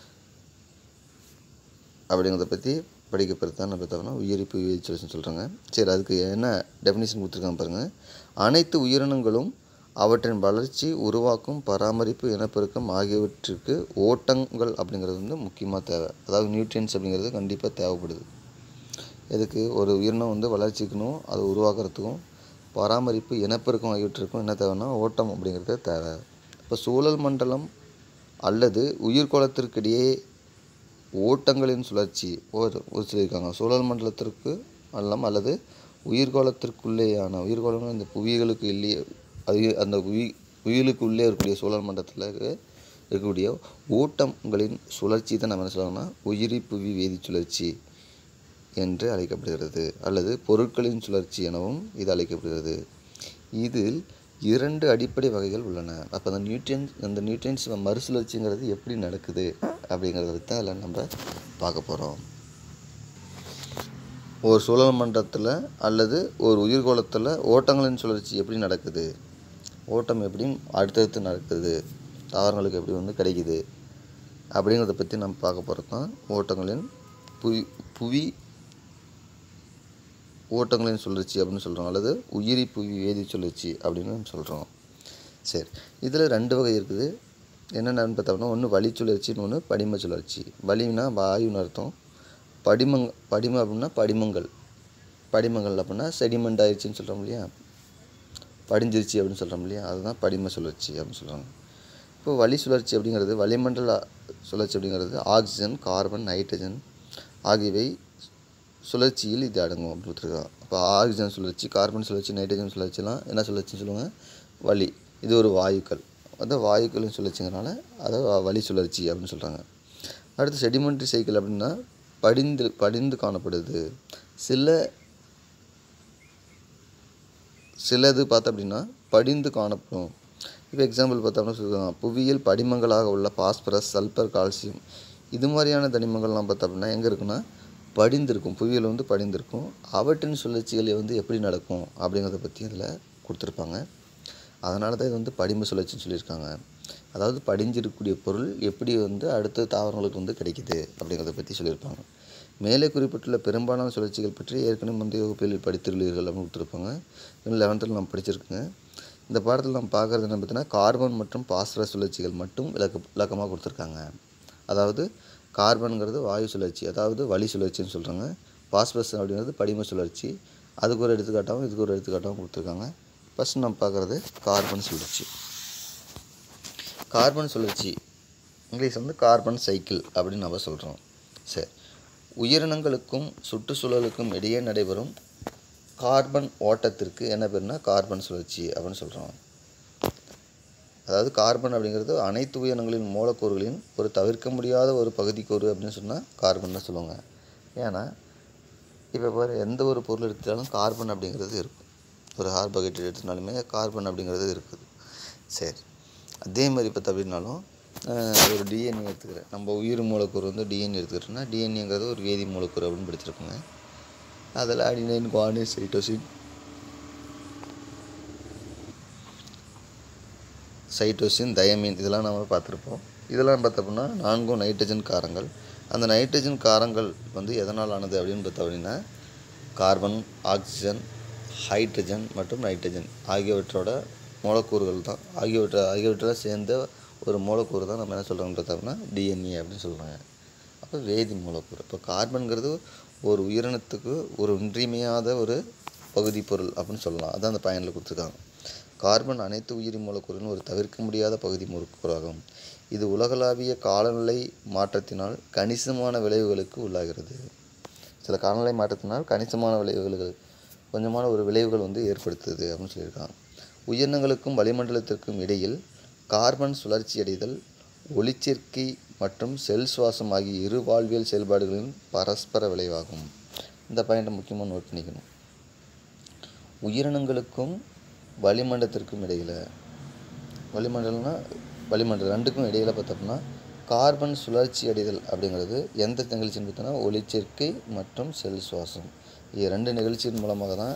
அப்படிங்கிறத பற்றி படிக்க தான் நம்ம பார்த்தோம்னா உயிரிப்பு சுழற்சின்னு சொல்கிறாங்க சரி அதுக்கு என்ன டெஃபினிஷன் கொடுத்துருக்காங்க பாருங்கள் அனைத்து உயிரினங்களும் அவற்றின் வளர்ச்சி உருவாக்கும் பராமரிப்பு இனப்பெருக்கம் ஆகியவற்றிற்கு ஓட்டங்கள் அப்படிங்கிறது வந்து முக்கியமாக தேவை அதாவது நியூட்ரியன்ஸ் அப்படிங்கிறது கண்டிப்பாக தேவைப்படுது எதுக்கு ஒரு உயிரினம் வந்து வளர்ச்சிக்கணும் அதை உருவாக்குறதுக்கும் பராமரிப்பு இனப்பெருக்கம் ஆகியவற்றிற்கும் என்ன தேவைன்னா ஓட்டம் அப்படிங்கிறது தேவை இப்போ சூழல் மண்டலம் அல்லது உயிர்கோளத்திற்கிடையே ஓட்டங்களின் சுழற்சி ஒரு ஒரு சொல்லியிருக்காங்க சூழல் மண்டலத்திற்கு அல்லம் அல்லது உயிர்கோளத்திற்குள்ளேயான உயிர்கோளங்கள் இந்த புவிகளுக்கு இல்லையே அது அந்த உயி உயிருக்கு உள்ளே இருக்கக்கூடிய சூழல் மண்டலத்தில் இருக்கக்கூடிய ஓட்டங்களின் சுழற்சி தான் நம்ம என்ன சொல்லலாம்னா உயிரி புவி வேதி சுழற்சி என்று அழைக்கப்படுகிறது அல்லது பொருட்களின் சுழற்சி எனவும் இது அழைக்கப்படுகிறது இதில் இரண்டு அடிப்படை வகைகள் உள்ளன அப்போ அந்த நியூட்ரியன்ஸ் அந்த நியூட்ரியன்ஸ் மறுசுழற்சிங்கிறது எப்படி நடக்குது அப்படிங்கிறத பற்றி தான் அதில் நம்ம பார்க்க போகிறோம் ஒரு சூழல் மண்டலத்தில் அல்லது ஒரு உயிர்கோளத்தில் ஓட்டங்களின் சுழற்சி எப்படி நடக்குது ஓட்டம் எப்படி அடுத்தடுத்து நடக்குது தாவரங்களுக்கு எப்படி வந்து கிடைக்குது அப்படிங்கிறத பற்றி நம்ம பார்க்க போகிறது தான் ஓட்டங்களின் புவி புவி ஓட்டங்களின் சுழற்சி அப்படின்னு சொல்கிறோம் அல்லது உயிரி புவி வேதி சுழற்சி அப்படின்னு நம்ம சொல்கிறோம் சரி இதில் ரெண்டு வகை இருக்குது என்னென்னு பார்த்தோம்னா ஒன்று வளி சுழற்சின்னு ஒன்று படிம சுழற்சி வலினா வாயுன்னு அர்த்தம் படிமங் படிமம் அப்படின்னா படிமங்கள் படிமங்கள் அப்படின்னா செடிமெண்ட் ஆயிடுச்சுன்னு சொல்கிறோம் இல்லையா படிஞ்சிருச்சு அப்படின்னு சொல்கிறோம் இல்லையா அதுதான் படிம சுழற்சி அப்படின்னு சொல்கிறாங்க இப்போ வளி சுழற்சி அப்படிங்கிறது வளிமண்டல சுழற்சி அப்படிங்கிறது ஆக்சிஜன் கார்பன் நைட்ரஜன் ஆகியவை சுழற்சியில் இது அடங்கும் அப்படின்னு கொடுத்துருக்காங்க அப்போ ஆக்சிஜன் சுழற்சி கார்பன் சுழற்சி நைட்ரஜன் சுழற்சிலாம் என்ன சுழற்சின்னு சொல்லுவாங்க வளி இது ஒரு வாயுக்கள் அந்த வாயுக்களின் சுழற்சிங்கிறனால அதை வ- வளி சுழற்சி அப்படின்னு சொல்கிறாங்க அடுத்து செடிமெண்ட்ரி சைக்கிள் அப்படின்னா படிந்து படிந்து காணப்படுது சில சிலது பார்த்தோம் அப்படின்னா படிந்து காணப்படும் இப்போ எக்ஸாம்பிள் பார்த்தோம்னா சொல்லுவாங்க புவியியல் படிமங்களாக உள்ள பாஸ்பரஸ் சல்பர் கால்சியம் இது மாதிரியான தனிமங்கள்லாம் பார்த்தோம் அப்படின்னா எங்கே இருக்குன்னா படிந்திருக்கும் புவியியல் வந்து படிந்திருக்கும் அவற்றின் சுழற்சிகள் வந்து எப்படி நடக்கும் அப்படிங்கிறத பற்றி இதில் கொடுத்துருப்பாங்க அதனால தான் இது வந்து படிம சுழற்சின்னு சொல்லியிருக்காங்க அதாவது படிஞ்சிருக்கக்கூடிய பொருள் எப்படி வந்து அடுத்த தாவரங்களுக்கு வந்து கிடைக்குது அப்படிங்கிறத பற்றி சொல்லியிருப்பாங்க மேலே குறிப்பிட்டுள்ள பெரும்பாலான சுழற்சிகள் பற்றி ஏற்கனவே முந்தைய வகுப்பில் படித்துள்ளீர்கள் அப்படின்னு கொடுத்துருப்பாங்க இன்னும் லெவன்த்தில் நம்ம படிச்சிருக்கோங்க இந்த பாடத்தில் நம்ம பார்க்குறது என்ன பார்த்தீங்கன்னா கார்பன் மற்றும் பாஸ்பரஸ் சுழற்சிகள் மட்டும் விளக்க விளக்கமாக கொடுத்துருக்காங்க அதாவது கார்பன்கிறது வாயு சுழற்சி அதாவது வளி சுழற்சின்னு சொல்கிறாங்க பாஸ்பரஸ் அப்படிங்கிறது படிம சுழற்சி அதுக்கு ஒரு எடுத்துக்காட்டாகவும் இதுக்கு ஒரு எடுத்துக்காட்டாகவும் கொடுத்துருக்காங்க ஃபஸ்ட் நம்ம பார்க்குறது கார்பன் சுழற்சி கார்பன் சுழற்சி இங்கிலீஷ் வந்து கார்பன் சைக்கிள் அப்படின்னு நம்ம சொல்கிறோம் சரி உயிரினங்களுக்கும் சுற்றுச்சூழலுக்கும் இடையே நடைபெறும் கார்பன் ஓட்டத்திற்கு என்ன பேருனா கார்பன் சுழற்சி அப்படின்னு சொல்கிறோம் அதாவது கார்பன் அப்படிங்கிறது அனைத்து உயிரினங்களின் மூலக்கூறுகளின் ஒரு தவிர்க்க முடியாத ஒரு பகுதிக்கூறு அப்படின்னு சொன்னால் கார்பன் தான் சொல்லுவாங்க ஏன்னா இப்போ பாரு எந்த ஒரு பொருள் எடுத்தாலும் கார்பன் அப்படிங்கிறது இருக்கும் ஒரு கார்போஹைட்ரேட் எடுத்துனாலுமே கார்பன் அப்படிங்கிறது இருக்குது சரி அதே மாதிரி பார்த்தா அப்படின்னாலும் ஆஹ், ஒரு டிஎன்ஏ எடுத்துக்கிறேன் நம்ம உயிர் மூலக்கூறு வந்து டிஎன்ஏ எடுத்துக்கிட்டோம்னா டிஎன்ஏங்கிறது ஒரு வேதி மூலக்கூறு அப்படின்னு படிச்சிருக்கோங்க அதில் adenine guanine cytosine cytosine thymine இதெல்லாம் நம்ம பார்த்துருப்போம் இதெல்லாம் பார்த்தோம்னா நான்கும் நைட்ரஜன் காரங்கள் அந்த நைட்ரஜன் காரங்கள் வந்து எதனால் ஆனது அப்படின்னு பார்த்தோம் அப்படின்னா கார்பன் ஆக்சிஜன் ஹைட்ரஜன் மற்றும் நைட்ரஜன் ஆகியவற்றோட மூலக்கூறுகள் தான் ஆகியவற்றை ஆகியவற்றில் சேர்ந்த ஒரு மூலக்கூறு தான் நம்ம என்ன சொல்கிறோம்னு பார்த்தோம்னா டிஎன்ஏ அப்படின்னு சொல்கிறாங்க அப்போ வேதி மூலக்கூறு இப்போ கார்பன்கிறது ஒரு உயிரினத்துக்கு ஒரு இன்றியமையாத ஒரு பகுதி பொருள் அப்படின்னு சொல்லலாம் அதான் அந்த பயனில் கொடுத்துருக்காங்க கார்பன் அனைத்து உயிரி மூலக்கூறின் ஒரு தவிர்க்க முடியாத பகுதி மூலக்கூறாகும் இது உலகளாவிய காலநிலை மாற்றத்தினால் கணிசமான விளைவுகளுக்கு உள்ளாகிறது சில காலநிலை மாற்றத்தினால் கணிசமான விளைவுகள் கொஞ்சமான ஒரு விளைவுகள் வந்து ஏற்படுத்துது அப்படின்னு சொல்லியிருக்காங்க உயிரினங்களுக்கும் வளிமண்டலத்திற்கும் இடையில் கார்பன் சுழற்சியடைதல் ஒளிச்சேர்க்கை மற்றும் செல் சுவாசம் ஆகிய இரு வாழ்வியல் செயல்பாடுகளின் பரஸ்பர விளைவாகும் இந்த பாயிண்ட்டை முக்கியமாக நோட் பண்ணிக்கணும் உயிரினங்களுக்கும் வளிமண்டலத்திற்கும் இடையில் வளிமண்டலம்னா வளிமண்டலம் ரெண்டுக்கும் இடையில் பார்த்தோம்னா கார்பன் சுழற்சி அடைதல் அப்படிங்கிறது எந்த நிகழ்ச்சின்னு பார்த்தோன்னா ஒளிச்சேர்க்கை மற்றும் செல் சுவாசம் இது ரெண்டு நிகழ்ச்சியின் மூலமாக தான்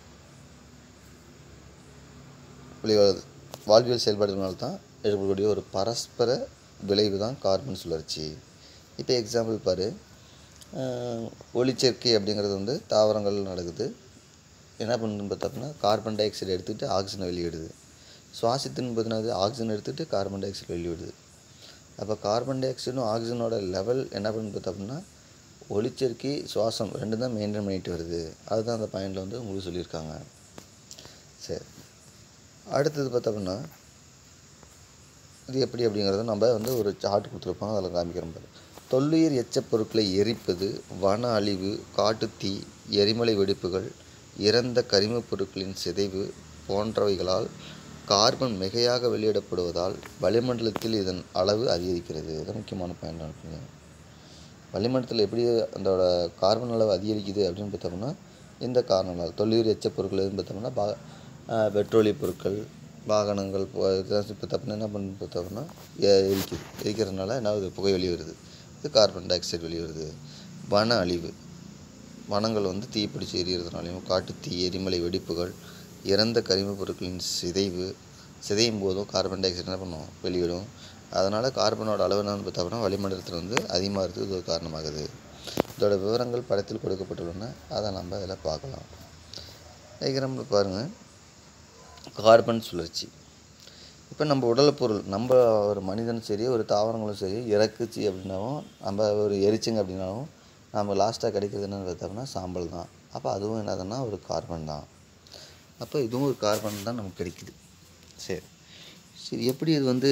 வெளிவருது வாழ்வியல் செயல்பாடுகளால் தான் ஏற்படக்கூடிய ஒரு பரஸ்பர விளைவு தான் கார்பன் சுழற்சி இப்போ எக்ஸாம்பிள் பாரு அஹ் ஒளிச்சேர்க்கை அப்படிங்கிறது வந்து தாவரங்கள் நடக்குது என்ன பண்ணுன்னு பார்த்தோம்னா கார்பன் டை ஆக்சைடு எடுத்துக்கிட்டு ஆக்சிஜனை வெளியிடுது சுவாசித்துன்னு பார்த்தீங்கன்னா ஆக்சிஜன் எடுத்துகிட்டு கார்பன் டை ஆக்சைடு வெளியிடுது அப்போ கார்பன் டை ஆக்சைடும் ஆக்சிஜனோட லெவல் என்ன பண்ணுன்னு பார்த்தோம்னா ஒளிச்சேர்க்கை சுவாசம் ரெண்டும் தான் மெயின்டைன் பண்ணிட்டு வருது அதுதான் அந்த பாயிண்டில் வந்து உங்களுக்கு சொல்லியிருக்காங்க சரி அடுத்தது பார்த்தோம்னா இது எப்படி அப்படிங்கிறத நம்ம வந்து ஒரு சார்ட் கொடுத்துருப்போம் அதில் காமிக்கிறோம் பாரு தொல்லுயிர் எச்சப் பொருட்களை எரிப்பது வன அழிவு காட்டுத்தீ எரிமலை வெடிப்புகள் இறந்த கரிமப் பொருட்களின் சிதைவு போன்றவைகளால் கார்பன் மிகையாக வெளியிடப்படுவதால் வளிமண்டலத்தில் இதன் அளவு அதிகரிக்கிறது இது முக்கியமான பாயிண்ட் இருக்குங்க வளிமண்டலத்தில் எப்படி அதோட கார்பன் அளவு அதிகரிக்குது அப்படின்னு பார்த்தோம்னா இந்த காரணங்களால் தொல்லுயிர் எச்சப் பொருட்கள் எதுன்னு பார்த்தோம்னா பா ஆஹ் பெட்ரோலிய பொருட்கள் வாகனங்கள் போ- இதெல்லாம் இப்போ தப்புனா என்ன பண்ணு பார்த்தோம்னா எ- எரிக்குது எரிக்கிறதுனால என்ன ஆகுது புகை வெளிவருது இது கார்பன் டை ஆக்சைடு வெளிவருது வன அழிவு வனங்கள் வந்து தீப்பிடிச்சு எரியறதுனாலையும் காட்டுத்தீ எரிமலை வெடிப்புகள் இறந்த கரிமப் பொருட்களின் சிதைவு சிதையும் போதும் கார்பன் டை ஆக்சைடு என்ன பண்ணும் வெளியிடும் அதனால் கார்பனோட அளவு என்னன்னு பார்த்தோம்னா வளிமண்டலத்தில் வந்து அதிகமாக இருக்குது இது ஒரு காரணமாகுது இதோட விவரங்கள் படத்தில் கொடுக்கப்பட்டுள்ளன அதை நம்ம அதில் பார்க்கலாம் டயக்ராமில் பாருங்கள் கார்பன் சுழற்சி இப்போ நம்ம உடல் பொருள் நம்ம ஒரு மனிதனும் சரி ஒரு தாவரங்களும் சரி இறக்குச்சு அப்படின்னாவும் நம்ம ஒரு எரிச்சுங்க அப்படின்னாலும் நம்ம லாஸ்ட்டாக கிடைக்கிறது என்னன்னு பார்த்தோம்னா சாம்பல் தான் அப்போ அதுவும் என்னதுன்னா ஒரு கார்பன் தான் அப்போ இதுவும் ஒரு கார்பன் தான் நமக்கு கிடைக்குது சரி சரி எப்படி இது வந்து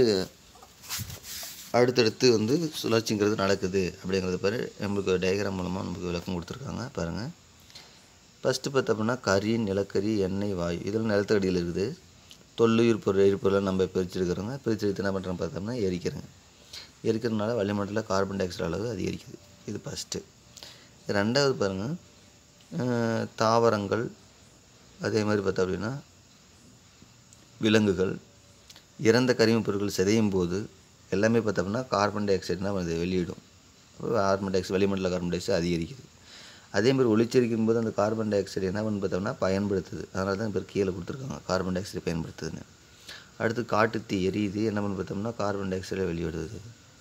அடுத்தடுத்து வந்து சுழற்சிங்கிறது நடக்குது அப்படிங்கிறத பாரு நம்மளுக்கு டயக்ராம் மூலமாக நமக்கு விளக்கம் கொடுத்துருக்காங்க பாருங்கள் ஃபஸ்ட்டு பார்த்தோம்னா கரி நிலக்கரி எண்ணெய் வாயு இதெல்லாம் நிலத்தடியில் இருக்குது தொல்லுயிர் பொருள் எரிபொருளை நம்ம பிரிச்செடுக்கிறோங்க பிரிச்செடுத்து என்ன பண்ணுறோம் பார்த்தோம்னா எரிக்கிறோங்க எரிக்கிறதுனால வளிமண்டலத்தில் கார்பன் டை ஆக்சைடு அளவு அதிகரிக்குது இது ஃபஸ்ட்டு ரெண்டாவது பாருங்கள் அஹ், தாவரங்கள் அதே மாதிரி பார்த்தோம் அப்படின்னா விலங்குகள் இறந்த கரிமப் பொருட்கள் சிதையும் போது எல்லாமே பார்த்தோம்னா கார்பன் டை ஆக்சைடு தான் அது வெளியிடும் அப்போ கார்பன் டை ஆக்சைடு வளிமண்டல கார்பன் டை ஆக்சைடு அதிகரிக்குது அதே மாதிரி ஒளிச்செரிக்கும் போது அந்த கார்பன் டை ஆக்சைடு என்ன பண்ணு பார்த்தோம்னா பயன்படுத்துது அதனால தான் பேர் கீழே கொடுத்துருக்காங்க கார்பன் டை ஆக்சைடு பயன்படுத்துதுன்னு அடுத்து காட்டுத்தீ எரியுது என்ன பண்ணு பார்த்தோம்னா கார்பன் டை ஆக்சைடை வெளியிடுது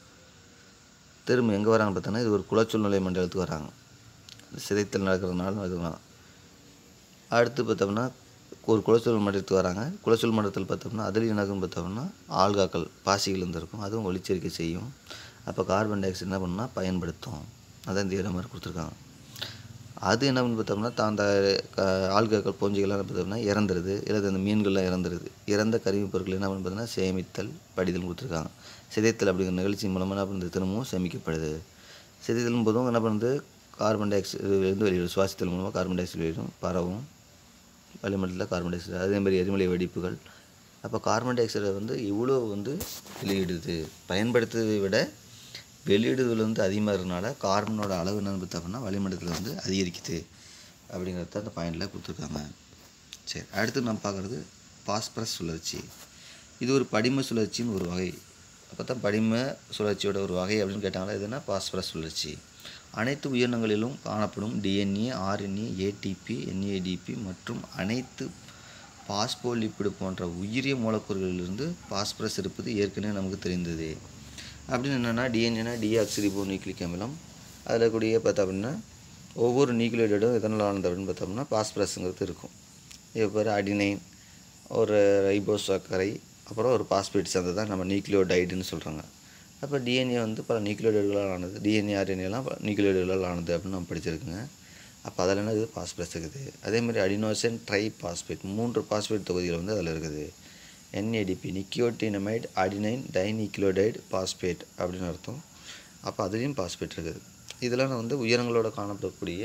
திரும்ப எங்கே வராங்க பார்த்தோம்னா இது ஒரு குளச்சூழ்நிலை மண்டலத்துக்கு வராங்க சிதைத்தல் நடக்கிறதுனால அதுதான் அடுத்து பார்த்தோம்னா ஒரு குளச்சூழல் மண்டலத்துக்கு வராங்க குளச்சூழல் மண்டலத்தில் பார்த்தோம்னா அதுலேயும் என்னாகும் பார்த்தோம்னா ஆல்காக்கள் பாசிகள் இருந்திருக்கும் அதுவும் ஒளிச்சேர்க்கை செய்யும் அப்போ கார்பன் டை ஆக்சைடு என்ன பண்ணுன்னா பயன்படுத்தும் அதான் இந்த இடம் மாதிரி கொடுத்துருக்காங்க அது என்ன பண்ணு பார்த்தோம்னா தான் அந்த க- ஆல்காக்கள் பூஞ்சைகள்லாம் என்ன பார்த்தோம்னா இறந்துருது இல்லை அந்த மீன்கள்லாம் இறந்துருது இறந்த கரிமப் பொருட்கள் என்ன பண்ணு பார்த்தோம்னா சேமித்தல் படிதல் கொடுத்துருக்காங்க சிதைத்தல் அப்படிங்கிற நிகழ்ச்சி மூலமாக என்ன பண்ணுறது திரும்பவும் சேமிக்கப்படுது சிதைத்தலும் போதும் என்ன பண்ணுது கார்பன் டை ஆக்சைடு வந்து வெளியிடும் சுவாசித்தல் மூலமாக கார்பன் டை ஆக்சைடு வெளியிடும் பரவும் வளிமண்டலத்தில் கார்பன் டை ஆக்சைடு அதே மாதிரி எரிமலை வெடிப்புகள் அப்போ கார்பன் டை ஆக்சைடை வந்து இவ்வளோ வந்து வெளியிடுது பயன்படுத்துவதை விட வெளியிடுதல் வந்து அதிகமாக இருக்கனால கார்பனோட அளவு என்னன்னு பார்த்தோம்னா வளிமண்டலத்தில் வந்து அதிகரிக்குது அப்படிங்கிறத அந்த பாயிண்டில் கொடுத்துருக்காங்க சரி அடுத்து நம்ம பார்க்குறது பாஸ்பரஸ் சுழற்சி இது ஒரு படிம சுழற்சியின் ஒரு வகை அப்போ தான் படிம சுழற்சியோட ஒரு வகை அப்படின்னு கேட்டாங்களா இதுனா பாஸ்பரஸ் சுழற்சி அனைத்து உயிரினங்களிலும் காணப்படும் டிஎன்ஏ ஆர்என்ஏ ஏடிபி என்ஏடிபி மற்றும் அனைத்து பாஸ்போலிப்பிடு போன்ற உயிரிய மூலக்கூறுகளிலிருந்து பாஸ்பரஸ் இருப்பது ஏற்கனவே நமக்கு தெரிந்தது அப்படின்னு என்னென்னா டிஎன்ஏனா டிஆக்சிரிபோ நியூக்ளிக் அமிலம் அதில் கூடிய பார்த்தா அப்படின்னா ஒவ்வொரு நியூக்ளியோடும் எதனால் ஆனது அப்படின்னு பார்த்தோம்னா பாஸ்பரஸ்ங்கிறது இருக்கும் இப்போ பாரு அடினைன் ஒரு ரைபோஸ் சர்க்கரை அப்புறம் ஒரு பாஸ்பேட் சேர்ந்தது தான் நம்ம நியூக்ளியோடைடுன்னு சொல்கிறாங்க அப்போ டிஎன்ஏ வந்து பல நியூக்ளியோடைடுகளால் ஆனது டிஎன்ஏ ஆர்என்ஏலாம் நியூக்ளியோடைடுகளால் ஆனது அப்படின்னு நம்ம படிச்சிருக்குங்க அப்போ அதில் என்ன இது பாஸ்பரஸ் இருக்குது அதே மாதிரி அடினோசன் ட்ரை பாஸ்பேட் மூன்று பாஸ்பேட் தொகுதிகள் வந்து அதில் இருக்குது NADP nicotinamide adenine dinucleotide phosphate அப்படின்னு அர்த்தம் அப்போ அதுலேயும் பாஸ்பேட் இருக்குது இதெல்லாம் வந்து உயரங்களோட காணப்படக்கூடிய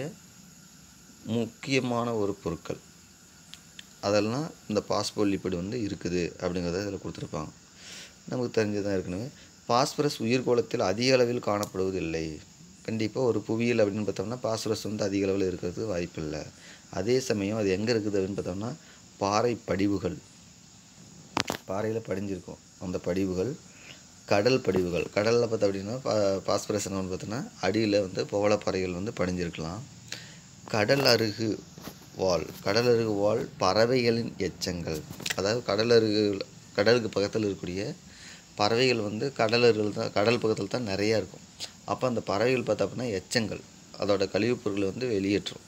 முக்கியமான ஒரு பொருட்கள் அதெல்லாம் இந்த பாஸ்போலிப்பிடு வந்து இருக்குது அப்படிங்கிறத இதில் கொடுத்துருப்பாங்க நமக்கு தெரிஞ்சதான் ஏற்கனவே பாஸ்பரஸ் உயிர்கோளத்தில் அதிக அளவில் காணப்படுவதில்லை கண்டிப்பாக ஒரு புவியியல் அப்படின்னு பார்த்தோம்னா பாஸ்பரஸ் வந்து அதிக அளவில் இருக்கிறதுக்கு வாய்ப்பில்லை அதே சமயம் அது எங்கே இருக்குது அப்படின்னு பார்த்தோம்னா பாறை படிவுகள் பாறையில் படிஞ்சிருக்கும் அந்த படிவுகள் கடல் படிவுகள் கடலில் பார்த்தா அப்படின்னா பா பாஸ்பரஸ் என்னன்னு பார்த்தோன்னா அடியில் வந்து பவளப்பாறைகள் வந்து படிஞ்சிருக்கலாம் கடல் அருகு வால் கடல் அருகு வால் பறவைகளின் எச்சங்கள் அதாவது கடல் அருகு கடலுக்கு பக்கத்தில் இருக்கக்கூடிய பறவைகள் வந்து கடல் அருகில் தான் கடல் பக்கத்தில் தான் நிறையா இருக்கும் அப்போ அந்த பறவைகள் பார்த்தா அப்படின்னா எச்சங்கள் அதோட கழிவுப் பொருட்களை வந்து வெளியேற்றும்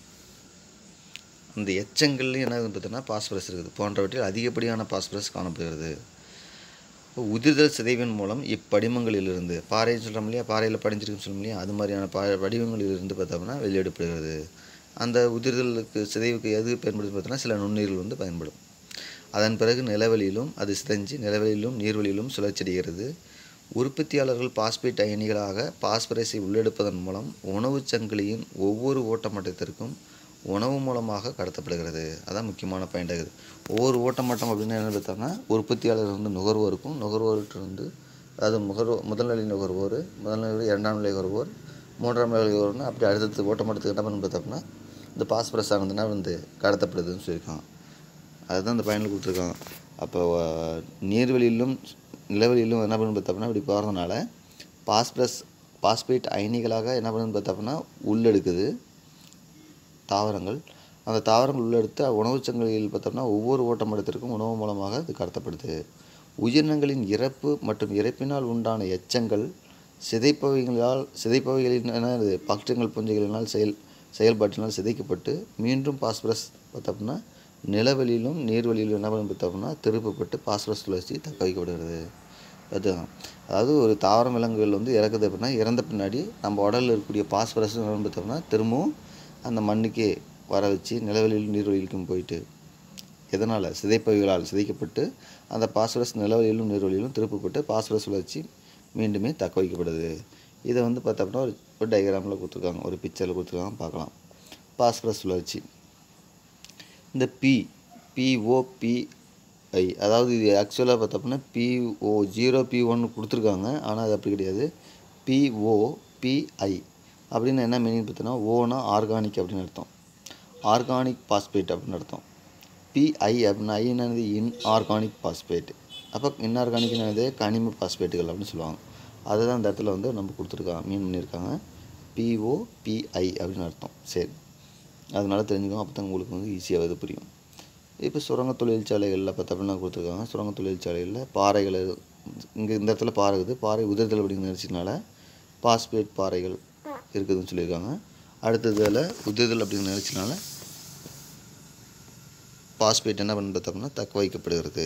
அந்த எச்சங்கள்லையும் என்ன ஆகுதுன்னு பார்த்தோன்னா பாஸ்பரஸ் இருக்குது போன்றவற்றில் அதிகப்படியான பாஸ்பரஸ் காணப்படுகிறது இப்போ உதிர்தல் சிதைவின் மூலம் இப்படிமங்களிலிருந்து பாறைன்னு சொல்கிறோம் இல்லையா பாறையில் படிஞ்சிருக்குன்னு சொல்லும் இல்லையா அது மாதிரியான பா வடிவங்களிலிருந்து பார்த்தோம்னா வெளியிடப்படுகிறது அந்த உதிர்தலுக்கு சிதைவுக்கு எது பயன்படுத்தி பார்த்தோம்னா சில நுண்ணுயிர்கள் வந்து பயன்படும் அதன் பிறகு நிலவெளியிலும் அது சிதைஞ்சு நிலவெளியிலும் நீர்வெளியிலும் சுழற்சியடைகிறது உற்பத்தியாளர்கள் பாஸ்பேட் அயனிகளாக பாஸ்பரஸை உள்ளெடுப்பதன் மூலம் உணவுச் சங்கிலியின் ஒவ்வொரு ஓட்ட மட்டத்திற்கும் உணவு மூலமாக கடத்தப்படுகிறது அதான் முக்கியமான பாயிண்ட் ஆகுது ஒவ்வொரு ஓட்ட மட்டம் அப்படின்னு என்ன பார்த்தோம்னா உற்பத்தியாளர் வந்து நுகர்வோருக்கும் நுகர்வோர்கிட்ட வந்து அதாவது முகர்வோ முதல் நிலை நுகர்வோர் முதல் நிலை இரண்டாம் நிலை நுகர்வோர் மூன்றாம் நிலை நுகர்வோர்னு அப்படி அடுத்தடுத்து ஓட்ட மட்டத்துக்கு என்ன பண்ணு பார்த்தோம்னா இந்த பாஸ்பரஸ் ஆனதுன்னா வந்து கடத்தப்படுதுன்னு சொல்லியிருக்காங்க அதுதான் இந்த பயனில் கொடுத்துருக்காங்க அப்போ அஹ், நீர்வெளியிலும் நிலவெளியிலும் என்ன பண்ணு பார்த்தோம்னா இப்படி போகிறதுனால பாஸ்பரஸ் பாஸ்பேட் அயனிகளாக என்ன பண்ணுன்னு பார்த்தோம்னா உள்ளெடுக்குது தாவரங்கள் அந்த தாவரங்கள் உள்ளெடுத்து உணவுச் சங்கிலியில் பார்த்தோம்னா ஒவ்வொரு ஓட்டமடத்திற்கும் உணவு மூலமாக இது கடத்தப்படுது உயிரினங்களின் இறப்பு மற்றும் இறப்பினால் உண்டான எச்சங்கள் சிதைப்பவைகளால் சிதைப்பவைகளின் என்ன பாக்டீரியங்கள் பூஞ்சைகளினால் செயல் செயல்பாட்டினால் சிதைக்கப்பட்டு மீண்டும் பாஸ்பரஸ் பார்த்தோம்னா நிலவெளியிலும் நீர்வெளியிலும் என்ன பண்ணி பார்த்தோம்னா திருப்பப்பட்டு பாஸ்பரஸ் சுழற்சி தக்க வைக்கப்படுகிறது அதுதான் அதாவது ஒரு தாவரம் விலங்குகள் வந்து இறக்குது அப்படின்னா இறந்த பின்னாடி நம்ம உடலில் இருக்கக்கூடிய பாஸ்பரஸ் என்ன பார்த்தோம்னா திரும்பவும் அந்த மண்ணுக்கே வர வச்சு நிலவெளியிலும் நீர்வெளியிலும் போயிட்டு எதனால் சிதைப்பவைகளால் சிதைக்கப்பட்டு அந்த பாஸ்பரஸ் நிலவெளியிலும் நீர்வெளியிலும் திருப்பப்பட்டு பாஸ்பரஸ் சுழற்சி மீண்டுமே தக்க வைக்கப்படுது இதை வந்து பார்த்தோம்னா ஒரு ஒரு டயக்ராமில் கொடுத்துருக்காங்க ஒரு பிக்சரில் கொடுத்துருக்காங்க பார்க்கலாம் பாஸ்பரஸ் சுழற்சி இந்த பி பிஓபிஐ அதாவது இது ஆக்சுவலாக பார்த்தோம்னா பிஓ ஜீரோ பி ஒன்று கொடுத்துருக்காங்க ஆனால் அது அப்படி கிடையாது பிஓபிஐ அப்படின்னு என்ன மீனிங் பார்த்தோன்னா ஓனா ஆர்கானிக் அப்படின்னு அர்த்தம் ஆர்கானிக் பாஸ்பேட் அப்படின்னு அர்த்தம் பிஐ அப்படின்னா ஐ என்னது இன் ஆர்கானிக் பாஸ்பேட் அப்போ இன்ஆர்கானிக் என்னது கனிம பாஸ்பேட்டுகள் அப்படின்னு சொல்லுவாங்க அதுதான் இந்த இடத்துல வந்து நம்ம கொடுத்துருக்காங்க மீன் பண்ணியிருக்காங்க பிஓபிஐ அப்படின்னு அர்த்தம் சரி அதனால தெரிஞ்சுக்கோங்க அப்போ தான் உங்களுக்கு வந்து ஈஸியாக இது புரியும் இப்போ சுரங்க தொழிற்சாலைகளில் பார்த்தோம்னா கொடுத்துருக்காங்க சுரங்க தொழிற்சாலைகளில் பாறைகள் இங்கே இந்த இடத்துல பாறை இருக்குது பாறை உதிர்தல் அப்படிங்கிற நிகழ்ச்சினால பாஸ்பேட் பாறைகள் இருக்குதுன்னு சொல்லியிருக்காங்க அடுத்ததில் உதிர்தல் அப்படிங்கிற நிகழ்ச்சினால பாஸ்பேட் என்ன பண்ணு பார்த்தோம்னா தக்க வைக்கப்படுகிறது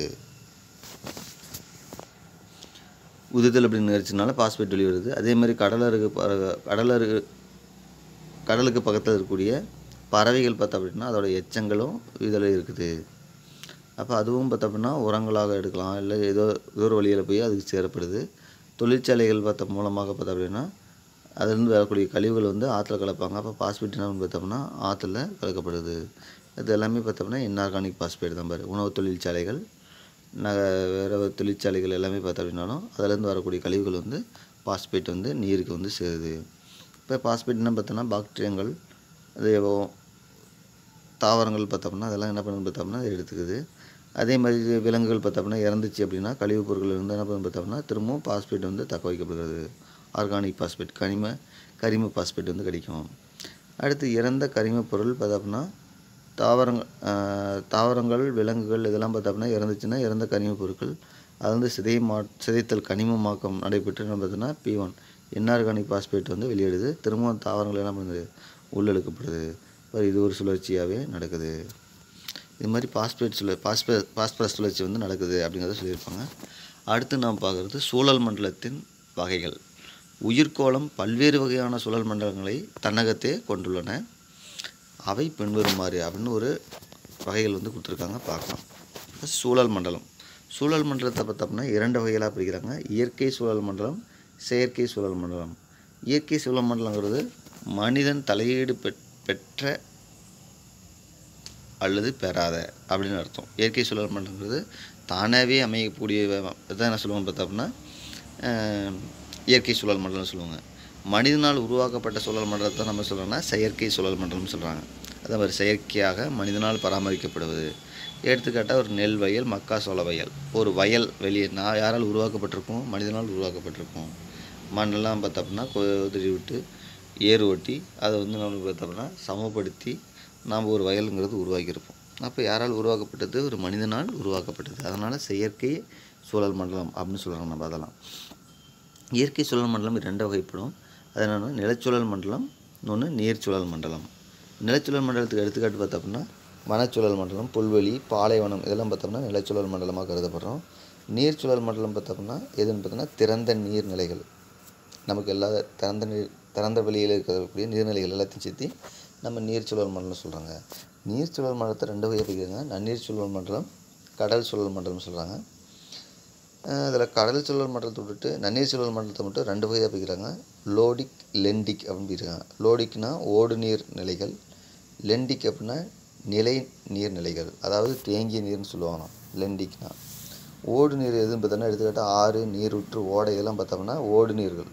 உதிர்தல் அப்படின்னு நிகழ்ச்சினால பாஸ்பேட் வெளிவருது அதே மாதிரி கடலருக்கு கடலருக்கு கடலுக்கு பக்கத்தில் இருக்கக்கூடிய பறவைகள் பார்த்தா அப்படின்னா அதோட எச்சங்களும் இதில் இருக்குது அப்போ அதுவும் பார்த்தா அப்படின்னா உரங்களாக எடுக்கலாம் இல்லை ஏதோ ஏதோ ஒரு வழியில் போய் அதுக்கு சேரப்படுது தொழிற்சாலைகள் பார்த்த மூலமாக பார்த்தா அப்படின்னா அதுலேருந்து வரக்கூடிய கழிவுகள் வந்து ஆற்றுல கலப்பாங்க அப்போ பாஸ்பேட் என்ன பார்த்தோம்னா ஆற்றுல கலக்கப்படுது இது எல்லாமே பார்த்தோம்னா இன்ஆர்கானிக் பாஸ்பேட் தான் பாரு உணவு தொழிற்சாலைகள் நக வேறு தொழிற்சாலைகள் எல்லாமே பார்த்தோம் அப்படின்னாலும் அதுலேருந்து வரக்கூடிய கழிவுகள் வந்து பாஸ்பேட் வந்து நீருக்கு வந்து சேருது இப்போ பாஸ்பேட் என்ன பார்த்தோம்னா பாக்டீரியங்கள் அது தாவரங்கள் பார்த்தோம்னா அதெல்லாம் என்ன பண்ணுன்னு பார்த்தோம்னா அதை எடுத்துக்குது அதே மாதிரி விலங்குகள் பார்த்தோம்னா இறந்துச்சு அப்படின்னா கழிவுப் பொருட்கள் வந்து என்ன பண்ணு பார்த்தோம்னா திரும்பவும் பாஸ்பேட் வந்து தக்க வைக்கப்படுகிறது ஆர்கானிக் பாஸ்பேட் கனிம கரிம பாஸ்பேட் வந்து கிடைக்கும் அடுத்து இறந்த கரிம பொருள் பார்த்தோம்னா தாவரங்கள் தாவரங்கள் விலங்குகள் இதெல்லாம் பார்த்தோம்னா இறந்துச்சுன்னா இறந்த கனிம பொருட்கள் அது வந்து சிதை மா சிதைத்தல் கனிமமாக்கம் நடைபெற்று என்ன பார்த்தோன்னா பி ஒன் இன்ஆர்கானிக் பாஸ்பேட் வந்து வெளியிடுது திரும்பவும் தாவரங்கள் என்ன பண்ணுது உள்ளெழுக்கப்படுது இப்போ இது ஒரு சுழற்சியாகவே நடக்குது இது மாதிரி பாஸ்பேட் சுழ பாஸ்பே பாஸ்பரஸ் சுழற்சி வந்து நடக்குது அப்படிங்கிறத சொல்லியிருப்பாங்க அடுத்து நாம் பார்க்குறது சூழல் மண்டலத்தின் வகைகள் உயிர்கோளம் பல்வேறு வகையான சூழல் மண்டலங்களை தன்னகத்தே கொண்டுள்ளன அவை பின்வருமாறு அப்படின்னு ஒரு வகைகள் வந்து கொடுத்துருக்காங்க பார்க்கலாம் First சூழல் மண்டலம் சூழல் மண்டலத்தை பார்த்தோம்னா இரண்டு வகைகளாக பிரிக்கிறாங்க இயற்கை சூழல் மண்டலம் செயற்கை சூழல் மண்டலம் இயற்கை சூழல் மண்டலங்கிறது மனிதன் தலையீடு பெற் பெற்ற அல்லது பெறாத அப்படின்னு அர்த்தம் இயற்கை சூழல் மண்டலங்கிறது தானாகவே அமையக்கூடிய இதான் என்ன சொல்லுவாங்க பார்த்தோம்னா அஹ், இயற்கை சூழல் மண்டலம் சொல்லுவாங்க மனிதனால் உருவாக்கப்பட்ட சூழல் மண்டலத்தை நம்ம சொல்கிறோம்னா செயற்கை சூழல் மண்டலம்னு சொல்கிறாங்க அதே மாதிரி செயற்கையாக மனிதனால் பராமரிக்கப்படுவது எடுத்துக்காட்டாக ஒரு நெல் வயல் மக்காசோள வயல் ஒரு வயல் வெளியே நான் யாரால் உருவாக்கப்பட்டிருக்கும் மனிதனால் உருவாக்கப்பட்டிருக்கும் மண்ணெல்லாம் பார்த்தோம்னா கொதிரி விட்டு ஏர் ஓட்டி அதை வந்து நம்ம பார்த்தோம்னா சமப்படுத்தி நாம் ஒரு வயலுங்கிறது உருவாக்கியிருப்போம் அப்போ யாரால் உருவாக்கப்பட்டது ஒரு மனிதனால் உருவாக்கப்பட்டது அதனால் செயற்கை சூழல் மண்டலம் அப்படின்னு சொல்கிறாங்க நம்ம அதெல்லாம் இயற்கை சூழல் மண்டலம் ரெண்டு வகைப்படும் அது என்னென்னா நிலச்சூழல் மண்டலம் இன்னொன்று நீர்ச்சூழல் மண்டலம் நிலச்சூழல் மண்டலத்துக்கு எடுத்துக்காட்டு பார்த்தோம் அப்படின்னா வனச்சூழல் மண்டலம் புல்வெளி பாலைவனம் இதெல்லாம் பார்த்தோம்னா நிலச்சூழல் மண்டலமாக கருதப்படுறோம் நீர்ச்சூழல் மண்டலம் பார்த்தோம்னா எதுன்னு பார்த்தோம்னா திறந்த நீர்நிலைகள் நமக்கு எல்லா திறந்த நீர் திறந்த வெளியில் இருக்கக்கூடிய நீர்நிலைகள் எல்லாத்தையும் சேர்த்து நம்ம நீர்ச்சூழல் மண்டலம் சொல்கிறாங்க நீர்ச்சூழல் மண்டலத்தை ரெண்டு வகையாக பிரிக்கிறாங்க நன்னீர் சூழல் மண்டலம் கடல் சூழல் மண்டலம் சொல்கிறாங்க அதில் கடல் சூழல் மண்டலத்தை விட்டுட்டு நன்னீர் சூழல் மண்டலத்தை மட்டும் ரெண்டு வகையாக பிரிக்கிறாங்க லோடிக் லெண்டிக் அப்படின்னு பிரிக்கிறாங்க லோடிக்னா ஓடு நீர் நிலைகள் லெண்டிக் அப்படின்னா நிலை நீர்நிலைகள் அதாவது தேங்கிய நீர்னு சொல்லுவாங்க லெண்டிக்னா ஓடு நீர் எதுன்னு பார்த்தோம்னா எடுத்துக்கிட்டால் ஆறு நீரூற்று ஓடை இதெல்லாம் பார்த்தோம்னா ஓடு நீர்கள்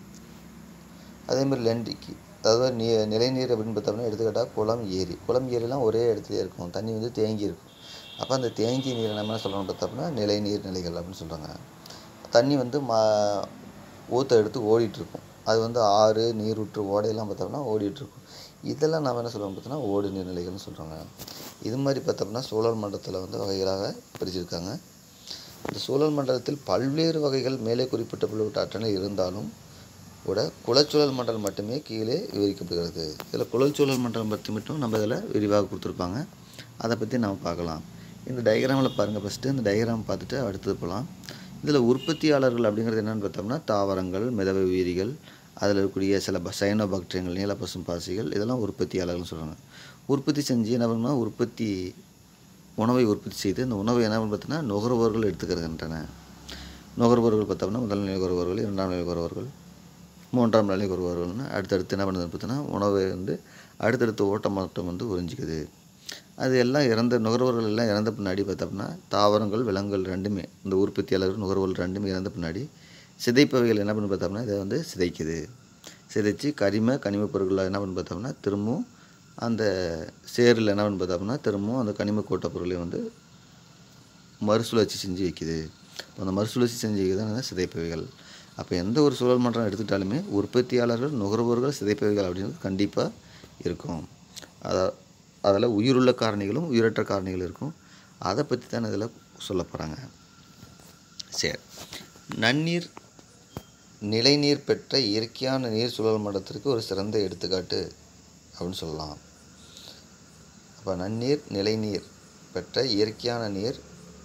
அதேமாதிரி லெண்டிக்கு அதாவது நீ நிலைநீர் அப்படின்னு பார்த்தோம்னா எடுத்துக்கிட்டால் குளம் ஏரி குளம் ஏரிலாம் ஒரே இடத்துலயே இருக்கும் தண்ணி வந்து தேங்கி இருக்கும் அப்போ அந்த தேங்கிய நீரை நம்ம என்ன சொல்கிறோம் பார்த்தோம்னா நிலைநீர் நிலைகள் அப்படின்னு சொல்கிறாங்க தண்ணி வந்து மா ஊற்ற எடுத்து ஓடிட்டு இருக்கும் அது வந்து ஆறு நீரூற்று ஓடையெல்லாம் பார்த்தோம்னா ஓடிட்டு இருக்கும் இதெல்லாம் நம்ம என்ன சொல்லுவோம் பார்த்தோம்னா ஓடு நீர்நிலைகள்னு சொல்கிறாங்க இது மாதிரி பார்த்தோம்னா சூழல் மண்டலத்தில் வந்து வகைகளாக பிரிச்சிருக்காங்க இந்த சூழல் மண்டலத்தில் பல்வேறு வகைகள் மேலே குறிப்பிட்ட அட்டனை இருந்தாலும் கூட குலச்சூழல் மண்டலம் மட்டுமே கீழே விவரிக்கப்படுகிறது இதில் குலச்சூழல் மண்டலம் பற்றி மட்டும் நம்ம இதில் விரிவாக கொடுத்துருப்பாங்க அதை பற்றி நம்ம பார்க்கலாம் இந்த டயக்ராமில் பாருங்கள் ஃபஸ்ட்டு இந்த டயக்ராம் பார்த்துட்டு அடுத்தது போகலாம் இதில் உற்பத்தியாளர்கள் அப்படிங்கிறது என்னென்னு பார்த்தோம்னா தாவரங்கள் மிதவை உயிரிகள் அதில் இருக்கக்கூடிய சில ப சைனோ பாக்டீரியங்கள் நீல பசும் பாசிகள் இதெல்லாம் உற்பத்தியாளர்கள்னு சொல்கிறாங்க உற்பத்தி செஞ்சு என்ன பண்ணணும்னா உற்பத்தி உணவை உற்பத்தி செய்து இந்த உணவை என்ன பண்ணு பார்த்தோன்னா நுகர்வோர்கள் எடுத்துக்கிறதுன்றன நுகர்வோர்கள் பார்த்தோம்னா முதல் நிலை நுகர்வோர்கள் இரண்டாம் நிலை நுகர்வோர்கள் மூன்றாம் நிலை நுகர்வோர்கள்னு அடுத்தடுத்து என்ன பண்ணுது பார்த்தோன்னா உணவை வந்து அடுத்தடுத்த ஓட்டமாட்டம் வந்து உறிஞ்சிக்குது அது எல்லாம் இறந்த நுகர்வோர்கள் எல்லாம் இறந்த பின்னாடி பார்த்தோம்னா தாவரங்கள் விலங்குகள் ரெண்டுமே இந்த உற்பத்தியாளர்கள் நுகர்வோர்கள் ரெண்டுமே இறந்த பின்னாடி சிதைப்பவைகள் என்ன பண்ணி பார்த்தோம்னா இதை வந்து சிதைக்குது சிதைச்சு கரிம கனிமப் பொருட்களை என்ன பண்ணி பார்த்தோம்னா திரும்பவும் அந்த சேரில் என்ன பண்ணி பார்த்தோம்னா திரும்பவும் அந்த கனிம கோட்ட பொருளை வந்து மறுசுழற்சி செஞ்சு வைக்குது அப்போ அந்த மறுசுழற்சி செஞ்சு வைக்கிறது தான் சிதைப்பவைகள் அப்போ எந்த ஒரு சூழல் மாற்றம் எடுத்துக்கிட்டாலுமே உற்பத்தியாளர்கள் நுகர்வோர்கள் சிதைப்பவைகள் அப்படின்றது கண்டிப்பாக இருக்கும் அதை அதில் உயிருள்ள காரணிகளும் உயிரற்ற காரணிகள் இருக்கும் அதை பற்றி தான் இதில் சொல்ல போகிறாங்க சரி நன்னீர் நிலைநீர் பெற்ற இயற்கையான நீர் சூழல் மண்டலத்திற்கு ஒரு சிறந்த எடுத்துக்காட்டு அப்படின்னு சொல்லலாம் அப்போ நன்னீர் நிலைநீர் பெற்ற இயற்கையான நீர்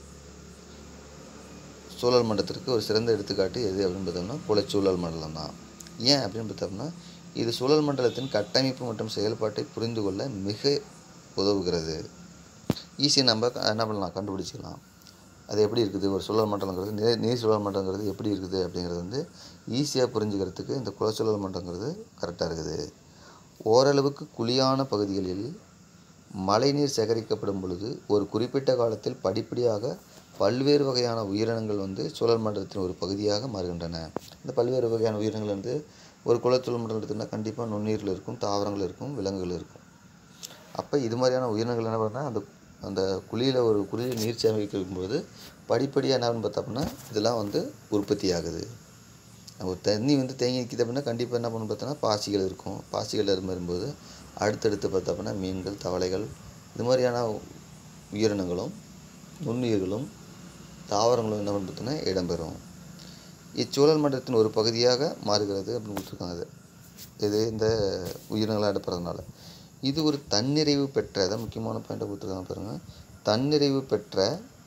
சூழல் மண்டலத்திற்கு ஒரு சிறந்த எடுத்துக்காட்டு எது அப்படின்னு பார்த்தோம்னா குளச்சூழல் மண்டலம் தான் ஏன் அப்படின்னு பார்த்தோம்னா இது சூழல் மண்டலத்தின் கட்டமைப்பு மற்றும் செயல்பாட்டை புரிந்து கொள்ள மிக உதவுகிறது ஈஸியாக நம்ம க- என்ன பண்ணலாம் கண்டுபிடிச்சிக்கலாம் அது எப்படி இருக்குது ஒரு சூழல் மண்டலங்கிறது நீர் நீர் சூழல் மண்டலங்கிறது எப்படி இருக்குது அப்படிங்கிறது வந்து ஈஸியாக புரிஞ்சுக்கிறதுக்கு இந்த குளச்சூழல் மண்டலங்கிறது கரெக்டாக இருக்குது ஓரளவுக்கு குழியான பகுதிகளில் மழைநீர் சேகரிக்கப்படும் பொழுது ஒரு குறிப்பிட்ட காலத்தில் படிப்படியாக பல்வேறு வகையான உயிரினங்கள் வந்து சூழல் மண்டலத்தின் ஒரு பகுதியாக மாறுகின்றன இந்த பல்வேறு வகையான உயிரினங்கள் வந்து ஒரு குளச்சூழல் மண்டலம் எடுத்துன்னா கண்டிப்பாக நுண்ணுயிர்கள் இருக்கும் தாவரங்கள் இருக்கும் விலங்குகள் இருக்கும் அப்போ இது மாதிரியான உயிரினங்கள் என்ன பண்ணால் அந்த அந்த குழியில் ஒரு குழியில் நீர் சேமிக்கும் போது படிப்படியாக என்ன ஆகும்னு பார்த்தோம்னா இதெல்லாம் வந்து உற்பத்தி ஆகுது ஒரு தண்ணி வந்து தேங்கி நிற்கிது அப்படின்னா கண்டிப்பாக என்ன பண்ணணும் பார்த்தோன்னா பாசிகள் இருக்கும் பாசிகள் இருந்து வரும்போது அடுத்தடுத்து பார்த்தோம்னா மீன்கள் தவளைகள் இது மாதிரியான உயிரினங்களும் நுண்ணுயிர்களும் தாவரங்களும் என்ன பண்ணு பார்த்தோன்னா இடம்பெறும் இச்சூழல் மண்டலத்தின் ஒரு பகுதியாக மாறுகிறது அப்படின்னு கொடுத்துருக்காங்க அது இது இந்த உயிரினங்களாக எடுப்பறதுனால இது ஒரு தன்னிறைவு பெற்ற அதான் முக்கியமான பாயிண்ட்டை கொடுத்துருக்காங்க பாருங்கள் தன்னிறைவு பெற்ற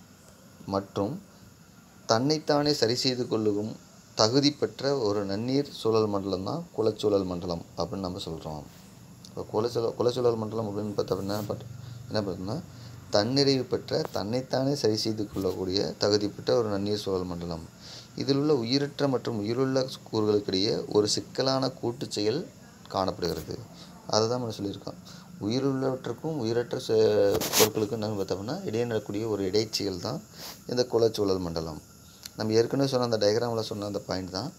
மற்றும் தன்னைத்தானே சரி செய்து கொள்ளும் தகுதி பெற்ற ஒரு நன்னீர் சூழல் மண்டலம் தான் குலச்சூழல் மண்டலம் அப்படின்னு நம்ம சொல்கிறோம் இப்போ குலச்சூழல் குலச்சூழல் மண்டலம் அப்படின்னு பார்த்தா என்ன பட்- என்ன பார்த்தோம்னா தன்னிறைவு பெற்ற தன்னைத்தானே சரி செய்து கொள்ளக்கூடிய தகுதி பெற்ற ஒரு நன்னீர் சூழல் மண்டலம் இதில் உள்ள உயிரற்ற மற்றும் உயிருள்ள கூறுகளுக்கிடையே ஒரு சிக்கலான கூட்டுச் செயல் காணப்படுகிறது அதை தான் நம்ம சொல்லியிருக்கோம் உயிருள்ளவற்றுக்கும் உயிரற்ற செ- பொருட்களுக்கும் என்னன்னு பார்த்தோம்னா இடையே நடக்கக்கூடிய ஒரு இடைச்செயல் தான் இந்த குலச்சூழல் மண்டலம் நம்ம ஏற்கனவே சொன்ன அந்த டயக்ராமில் சொன்ன அந்த பாயிண்ட் தான்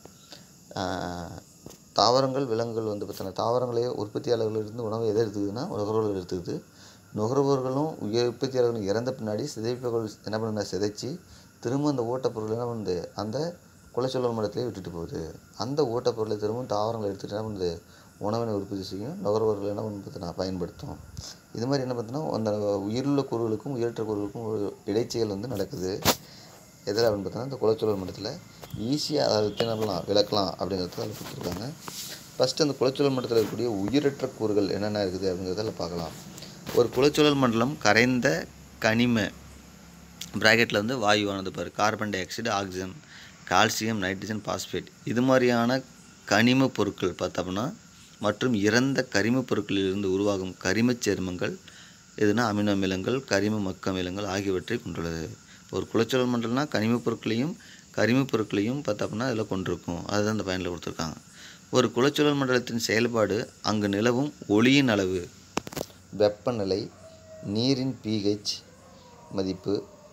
ஆஹ், தாவரங்கள் விலங்குகள் வந்து பார்த்தோன்னா தாவரங்களே உற்பத்தியாளர்களிலிருந்து உணவை எதை எடுத்துக்குதுன்னா நுகர்வோர்கள் எடுத்துக்குது நுகர்வோர்களும் உயர் உற்பத்தியாளர்களும் இறந்த பின்னாடி சிதைப்புகள் என்ன பண்ணுன்னா சிதைச்சி திரும்ப அந்த ஓட்டப்பொருள் என்ன பண்ணுது அந்த குலச்சூழல் மண்டலத்திலே விட்டுட்டு போகுது அந்த ஓட்டப்பொருளை திரும்பவும் தாவரங்களை எடுத்துட்டு என்ன பண்ணுது உணவினை உற்பத்தி செய்யும் நுகர்வோர்கள் என்ன பண்ணு பார்த்தீங்கன்னா பயன்படுத்தும் இது மாதிரி என்ன பார்த்தீங்கன்னா அந்த உயிருள்ள கூறுகளுக்கும் உயிரற்ற கூறுகளுக்கும் ஒரு இடைச்செயல் வந்து நடக்குது எதில் அப்படின்னு பார்த்தோன்னா இந்த குலச்சூழல் மண்டலத்தில் ஈஸியாக அதை வச்சு என்ன பண்ணலாம் விளக்கலாம் அப்படிங்கிறத அதில் கொடுத்துருக்காங்க ஃபஸ்ட்டு அந்த குலச்சூழல் மண்டலத்தில் இருக்கக்கூடிய உயிரற்ற கூறுகள் என்னென்ன இருக்குது அப்படிங்கிறத அதில் பார்க்கலாம் ஒரு குலச்சூழல் மண்டலம் கரைந்த கனிம ப்ராக்கெட்டில் வந்து வாயுவானது பாரு carbon dioxide oxygen calcium nitrogen phosphate இது மாதிரியான கனிம பொருட்கள் பார்த்தோம்னா மற்றும் இறந்த கரிமப் பொருட்களிலிருந்து உருவாகும் கரிமச் சேர்மங்கள் எதுனா அமினோ அமிலங்கள் கரிம மக்க அமிலங்கள் ஆகியவற்றை கொண்டுள்ளது ஒரு குலச்சூழல் மண்டலம்னா கனிமப் பொருட்களையும் கரிமப் பொருட்களையும் பார்த்தோம்னா இதில் கொண்டிருக்கும் அதுதான் இந்த பயனில் கொடுத்துருக்காங்க ஒரு குலச்சூழல் மண்டலத்தின் செயல்பாடு அங்கு நிலவும் ஒளியின் அளவு வெப்பநிலை நீரின் pH மதிப்பு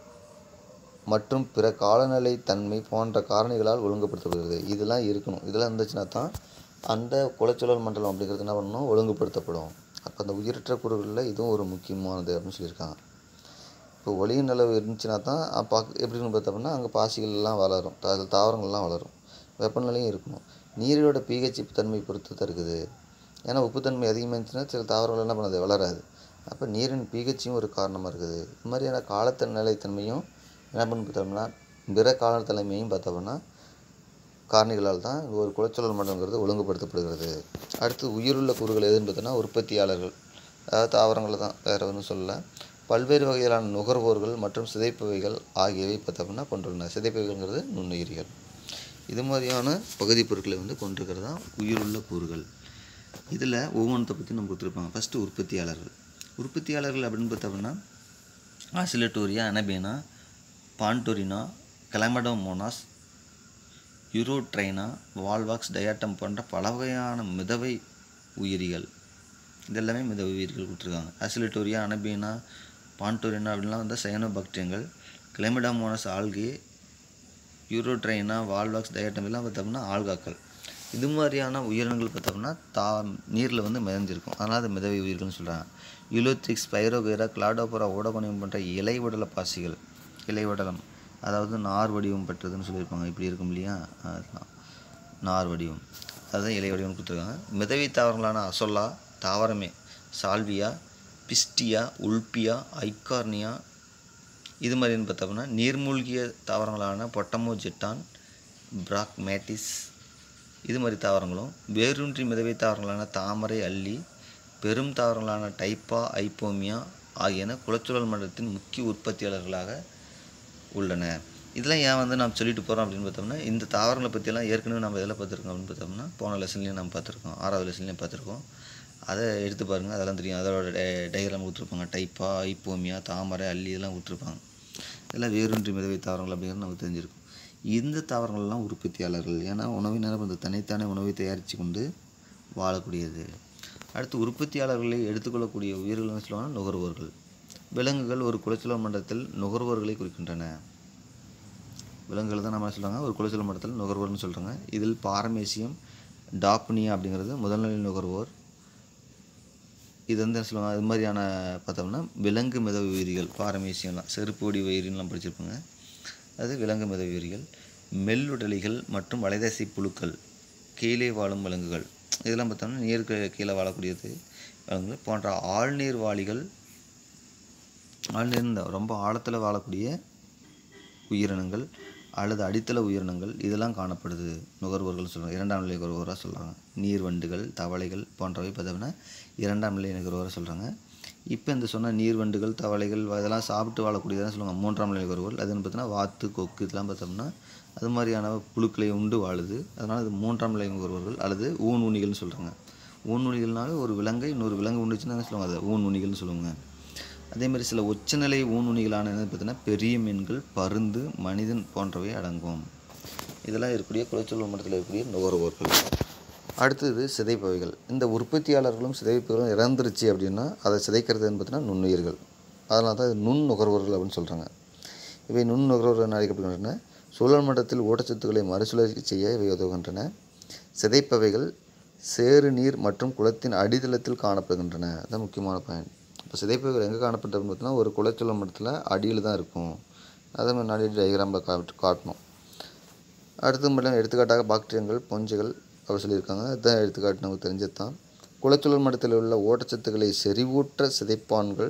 மற்றும் பிற காலநிலை தன்மை போன்ற காரணிகளால் ஒழுங்குபடுத்தப்படுகிறது இதெல்லாம் இருக்கணும் இதெல்லாம் இருந்துச்சுன்னா தான் அந்த குலச்சூழல் மண்டலம் அப்படிங்கிறது என்ன பண்ணணும் ஒழுங்குபடுத்தப்படும் அப்போ அந்த உயிரற்ற கூறுகளில் இதுவும் ஒரு முக்கியமானது அப்படின்னு சொல்லியிருக்காங்க இப்போ ஒளியின் அளவு இருந்துச்சுன்னா தான் அப்போ எப்படின்னு பார்த்தோம்னா அங்கே பாசிகள் எல்லாம் வளரும் தா- தாவரங்கள்லாம் வளரும் வெப்பநிலையும் இருக்கணும் நீரோட pH தன்மை பொறுத்து தான் இருக்குது ஏன்னா உப்புத்தன்மை அதிகமாக இருந்துச்சுன்னா சில தாவரங்கள் என்ன பண்ணாது வளராது அப்போ நீரின் pHயும் ஒரு காரணமாக இருக்குது இது மாதிரியான காலத்த நிலைத்தன்மையும் என்ன பண்ணி பார்த்தோம்னா பிற காலத்தன்மையும் பார்த்தோம்னா காரணிகளால் தான் ஒரு குலச்சூழல் மண்டலங்கிறது ஒழுங்குபடுத்தப்படுகிறது அடுத்து உயிருள்ள கூறுகள் எதுன்னு பார்த்தோன்னா உற்பத்தியாளர்கள் அதாவது தாவரங்களை தான் வேறு ஒன்றும் சொல்லல பல்வேறு வகையிலான நுகர்வோர்கள் மற்றும் சிதைப்பவைகள் ஆகியவை பார்த்தோம்னா கொண்டுள்ளன சிதைப்பவைகள்ங்கிறது நுண்ணுயிரிகள் இது மாதிரியான பகுதி பொருட்களை வந்து கொண்டிருக்கிறது தான் உயிருள்ள கூறுகள் இதில் ஒவ்வொன்றத்தை பற்றி நம்ம கொடுத்துருப்பாங்க ஃபஸ்ட்டு உற்பத்தியாளர்கள் உற்பத்தியாளர்கள் அப்படின்னு பார்த்தோம்னா ஆசிலட்டோரியா அனபேனா பான்டோரினா கிளமடோமோனாஸ் யூரோட்ரைனா வால்வாக்ஸ் டயாட்டம் போன்ற பல வகையான மிதவை உயிரிகள் இதெல்லாமே மிதவை உயிர்கள் கொடுத்துருக்காங்க அசிலிட்டோரியா அனபீனா பான்டோரினா அப்படின்லாம் வந்து சயனோபாக்டீரியங்கள் கிளைமடாமோனஸ் ஆல்கே யூரோட்ரைனா வால்வாக்ஸ் டயாட்டம் எல்லாம் பார்த்தோம்னா ஆல்காக்கள் இது மாதிரியான உயிரினங்கள் பார்த்தோம்னா தா நீரில் வந்து மிதந்திருக்கும் அதனால் அது மிதவை உயிர்கள்னு சொல்கிறாங்க யூலோத்ரிக்ஸ் பைரோகேரா கிளாடோபரா ஓடகோனியம் போன்ற இலை உடல பாசிகள் இலை உடலம் அதாவது நார் வடிவம் பெற்றதுன்னு சொல்லியிருப்பாங்க இப்படி இருக்கும் இல்லையா அதுதான் நார் வடிவம் அதுதான் இலை வடிவம் கொடுத்துருக்காங்க மிதவை தாவரங்களான அசொல்லா தாவரமே சால்வியா பிஸ்டியா உல்பியா ஐகார்னியா இது மாதிரின்னு பார்த்தோம்னா நீர்மூழ்கிய தாவரங்களான பொட்டமோ ஜெட்டான் பிராக்மேட்டிஸ் இது மாதிரி தாவரங்களும் வேரூன்றி மிதவை தாவரங்களான தாமரை அல்லி பெரும் தாவரங்களான டைப்பா ஐப்போமியா ஆகியன குளச்சூழல் மண்டலத்தின் முக்கிய உற்பத்தியாளர்களாக உள்ளன இதெல்லாம் ஏன் வந்து நாம் சொல்லிட்டு போகிறோம் அப்படின்னு பார்த்தோம்னா இந்த தாவரங்களை பற்றியெல்லாம் ஏற்கனவே நம்ம எதில் பார்த்துருக்கோம் அப்படின்னு பார்த்தோம்னா போன லெசன்லேயும் நம்ம பார்த்துருக்கோம் ஆறாவது லெசன்லேயும் பார்த்துருக்கோம் அதை எடுத்து பாருங்கள் அதெல்லாம் தெரியும் அதோட டயக்ராம் கொடுத்துருப்பாங்க டைப்பா ஐப்போமியா தாமரை அல்லி இதெல்லாம் கொடுத்துருப்பாங்க இதெல்லாம் வேரூன்றி மிதவை தாவரங்கள் அப்படிங்கிறது நமக்கு தெரிஞ்சிருக்கும் இந்த தாவரங்கள்லாம் உற்பத்தியாளர்கள் ஏன்னா உணவை என்ன பண்ணுறது தனித்தானே உணவை தயாரித்து கொண்டு வாழக்கூடியது அடுத்து உற்பத்தியாளர்களை எடுத்துக்கொள்ளக்கூடிய உயிர்கள்னு சொல்லுவாங்க நுகர்வோர்கள் விலங்குகள் ஒரு குலச்சல மண்டலத்தில் நுகர்வோர்களை குறிக்கின்றன விலங்குகள் தான் நம்ம சொல்லுவாங்க ஒரு குலச்சல மண்டலத்தில் நுகர்வோர்னு சொல்கிறாங்க இதில் பாரமேசியம் டாப்னியா அப்படிங்கிறது முதல்நிலை நுகர்வோர் இது வந்து என்ன சொல்லுவாங்க அது மாதிரியான பார்த்தோம்னா விலங்கு மிதவை உயிரிகள் பாரமேசியம்லாம் செருப்போடி உயிரின்லாம் படிச்சிருப்பாங்க அது விலங்கு மிதவை உயிரிகள் மெல்லுடலிகள் மற்றும் வலைதசை புழுக்கள் கீழே வாழும் விலங்குகள் இதெல்லாம் பார்த்தோம்னா நீருக்கு கீழே வாழக்கூடியது விலங்குகள் போன்ற ஆழ்நீர் வாளிகள் ஆழ்நீர் இந்த ரொம்ப ஆழத்தில் வாழக்கூடிய உயிரினங்கள் அல்லது அடித்தள உயிரினங்கள் இதெல்லாம் காணப்படுது நுகர்வோர்கள் சொல்கிறாங்க இரண்டாம் நிலை நுகர்வோராக சொல்கிறாங்க நீர் வண்டுகள் தவளைகள் போன்றவை பார்த்தோம்னா இரண்டாம் நிலை நுகர்வோராக சொல்கிறாங்க இப்போ இந்த சொன்ன நீர் வண்டுகள் தவளைகள் இதெல்லாம் சாப்பிட்டு வாழக்கூடியதான் சொல்லுவாங்க மூன்றாம் நிலை நுகர்வோர்கள் அதுன்னு பார்த்தோன்னா வாத்து கொக்கு இதெல்லாம் பார்த்தோம்னா அது மாதிரியான புழுக்களை உண்டு வாழுது அதனால் இது மூன்றாம் நிலை நுகர்வோர்கள் அல்லது ஊன் உணிகள்னு சொல்கிறாங்க ஊன் உணிகள்னாவே ஒரு விலங்கை இன்னொரு விலங்கு உண்டுச்சுன்னா என்ன சொல்லுவாங்க அதை ஊன் உணிகள்னு சொல்லுவாங்க அதே மாதிரி சில உச்சநிலை ஊனுணிகளான என்னது பார்த்தீங்கன்னா பெரிய மீன்கள் பருந்து மனிதன் போன்றவை அடங்கும் இதெல்லாம் இருக்கக்கூடிய குளச்சூழல் மண்டலத்தில் இருக்கக்கூடிய நுகர்வோர்கள் அடுத்தது சிதைப்பவைகள் இந்த உற்பத்தியாளர்களும் சிதைப்பவர்களும் இறந்துருச்சு அப்படின்னா அதை சிதைக்கிறதுன்னு பார்த்தீங்கன்னா நுண்ணுயிர்கள் அதனால தான் இது நுண் நுகர்வோர்கள் அப்படின்னு சொல்கிறாங்க இவை நுண் நுகர்வோர்கள் என்ன அழைக்கப்படுகின்றன சூழல் மண்டலத்தில் ஊட்டச்சத்துக்களை மறுசுழற்சி செய்ய இவை உதவுகின்றன சிதைப்பவைகள் சேறு நீர் மற்றும் குளத்தின் அடித்தளத்தில் காணப்படுகின்றன அதுதான் முக்கியமான பயன் இப்போ சிதைப்பவைகள் எங்கே காணப்பட்டதுன்னு பார்த்தீங்கன்னா ஒரு குளச்சூழல் மண்டலத்தில் அடியில் தான் இருக்கும் அதை முன்னாடி டயக்ராமில் காட்டு காட்டணும் அடுத்து மட்டும் எடுத்துக்காட்டாக பாக்டீரியங்கள் பொஞ்சுகள் அப்படி சொல்லியிருக்காங்க அதுதான் எடுத்துக்காட்டு நமக்கு தெரிஞ்சது தான் குளச்சூழல் மட்டத்தில் உள்ள ஊட்டச்சத்துக்களை செறிவூற்ற சிதைப்பான்கள்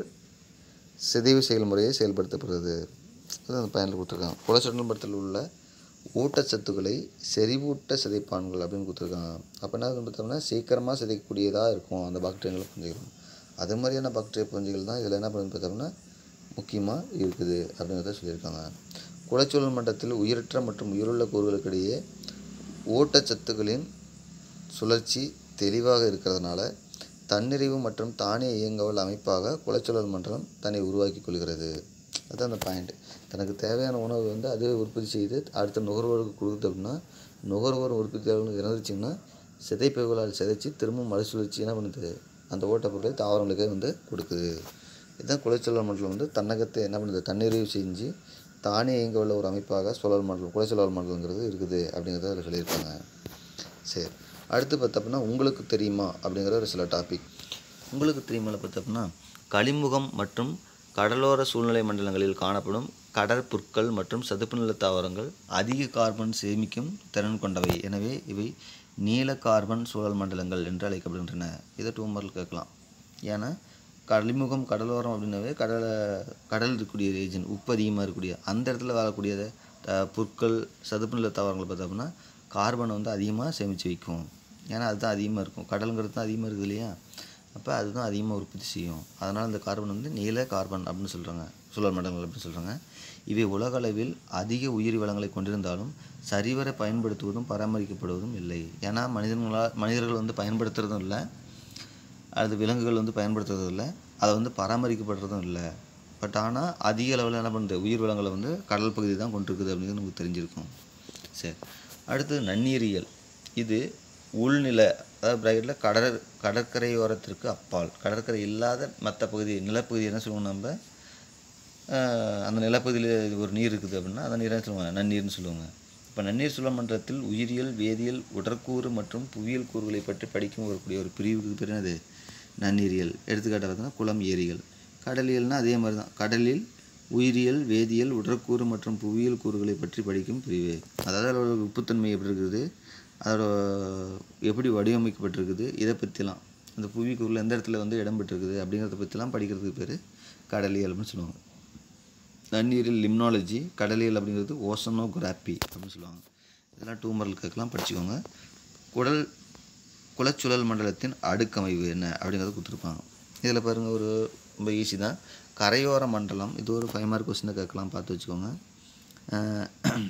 சிதைவு செயல்முறையை செயல்படுத்தப்படுகிறது அது அந்த பயனில் கொடுத்துருக்காங்க குளச்சூழல் மட்டத்தில் உள்ள ஊட்டச்சத்துக்களை செறிவூட்ட சிதைப்பான்கள் அப்படின்னு கொடுத்துருக்காங்க அப்போ என்ன ஆகுதுன்னு பார்த்தோம்னா சீக்கிரமாக சிதைக்கக்கூடியதாக இருக்கும் அந்த பாக்டீரியங்கள் புரிஞ்சுக்கலாம் அது மாதிரியான பாக்டீரியா புரிஞ்சுகள் தான் இதில் என்ன பண்ணுன்னு பார்த்தோம்னா முக்கியமாக இருக்குது அப்படிங்கிறத சொல்லியிருக்காங்க குளச்சூழல் மட்டத்தில் உயிரற்ற மற்றும் உயிருள்ள கூறுகளுக்கிடையே ஊட்டச்சத்துக்களின் சுழற்சி தெளிவாக இருக்கிறதுனால தன்னிறைவு மற்றும் தானிய இயங்கவல் அமைப்பாக குளச்சூழல் மண்டலம் தன்னை உருவாக்கி கொள்கிறது அதுதான் அந்த பாயிண்ட் தனக்கு தேவையான உணவு வந்து அதுவே உற்பத்தி செய்து அடுத்த நுகர்வோருக்கு கொடுக்குது அப்படின்னா நுகர்வோர் உற்பத்தியாளர்கள் இறந்துச்சிங்கன்னா சிதைப்பைகளால் சிதைச்சி திரும்ப மறுசுழற்சி என்ன பண்ணுது அந்த ஓட்டப்பொருளை தாவரங்களுக்கே வந்து கொடுக்குது இதுதான் குலைச்சூழல் மண்டலம் வந்து தன்னகத்தை என்ன பண்ணுது தன்னிறைவு செஞ்சு தானே இயங்க உள்ள ஒரு அமைப்பாக சுழல் மண்டலம் குலைச்சூழல் மண்டலங்கிறது இருக்குது அப்படிங்கிறத அதில் சொல்லியிருக்காங்க சரி அடுத்து பார்த்தோம்னா உங்களுக்கு தெரியுமா அப்படிங்கிற ஒரு சில டாபிக் உங்களுக்கு தெரியுமால பார்த்தோம்னா கழிமுகம் மற்றும் கடலோர சூழ்நிலை மண்டலங்களில் காணப்படும் கடற்புற்கள் மற்றும் சதுப்பு நில தாவரங்கள் அதிக கார்பன் சேமிக்கும் திறன் கொண்டவை எனவே இவை நீல கார்பன் சூழல் மண்டலங்கள் என்று அழைக்கப்படுகின்றன இதை டூ மார்க் கேட்கலாம் ஏன்னா கழிமுகம் கடலோரம் அப்படின்னாவே கடலை கடல் இருக்கக்கூடிய ரீஜன் உப்பு அதிகமாக இருக்கக்கூடிய அந்த இடத்துல வாழக்கூடிய த- புற்கள் சதுப்பு நில தாவரங்கள் பார்த்தோம்னா கார்பனை வந்து அதிகமாக சேமித்து வைக்கும் ஏன்னா அதுதான் அதிகமாக இருக்கும் கடலுங்கிறது தான் அதிகமாக இருக்குது இல்லையா அப்போ அதுதான் அதிகமாக உற்பத்தி செய்யும் அதனால் இந்த கார்பன் வந்து நீல கார்பன் அப்படின்னு சொல்கிறாங்க சுழல் மண்டலங்கள் அப்படின்னு சொல்கிறாங்க இவை உலக அளவில் அதிக உயிரி வளங்களை கொண்டிருந்தாலும் சரிவர பயன்படுத்துவதும் பராமரிக்கப்படுவதும் இல்லை ஏன்னா மனிதர்களால் மனிதர்கள் வந்து பயன்படுத்துறதும் இல்லை அது விலங்குகள் வந்து பயன்படுத்துறதும் இல்லை அதை வந்து பராமரிக்கப்படுறதும் இல்லை பட் ஆனால் அதிக அளவில் என்ன பண்ணுது உயிர் வளங்களை வந்து கடல் பகுதி தான் கொண்டிருக்குது அப்படிங்கிறது நமக்கு தெரிஞ்சிருக்கும் சரி அடுத்து நன்னீரியல் இது உள்நில அதாவது பிராக்கெட்டில் கடற் கடற்கரையோரத்திற்கு அப்பால் கடற்கரை இல்லாத மற்ற பகுதி நிலப்பகுதி என்ன சொல்லுவோம் நம்ம ஆஹ் அந்த நிலப்பகுதியில் ஒரு நீர் இருக்குது அப்படின்னா அந்த நீரை சொல்லுவாங்க நன்னீர்னு சொல்லுவாங்க இப்போ நன்னீர் சுழ மன்றத்தில் உயிரியல் வேதியியல் உடற்கூறு மற்றும் புவியியல் கூறுகளை பற்றி படிக்கும் வரக்கூடிய ஒரு பிரிவுக்கு பேர் என்னது நன்னீரியல் எடுத்துக்காட்டாக பார்த்தீங்கன்னா குளம் ஏரிகள் கடலியல்னால் அதே மாதிரி தான் கடலில் உயிரியல் வேதியியல் உடற்கூறு மற்றும் புவியியல் கூறுகளை பற்றி படிக்கும் பிரிவு அதாவது அதோட உப்புத்தன்மை எப்படி இருக்குது அதோட எப்படி வடிவமைக்கப்பட்டிருக்குது இதை பற்றிலாம் அந்த புவிக்கூறில் எந்த இடத்துல வந்து இடம் பெற்றிருக்குது அப்படிங்கிறத பற்றிலாம் படிக்கிறதுக்கு பேர் கடலியல் அப்படின்னு சொல்லுவாங்க நன்னீரில் லிம்னாலஜி கடலியல் அப்படிங்கிறது ஓசனோகிராபி அப்படின்னு சொல்லுவாங்க இதெல்லாம் டூமரல் கேட்கலாம் படிச்சுக்கோங்க குடல் குலச்சுழல் மண்டலத்தின் அடுக்கமைவு என்ன அப்படிங்கிறத கொடுத்துருப்பாங்க இதில் பாருங்கள் ஒரு ரொம்ப ஈஸி தான் கரையோர மண்டலம் இது ஒரு ஃபைவ் மார்க் கொஸ்டின் கேட்கலாம் பார்த்து வச்சுக்கோங்க அஹ்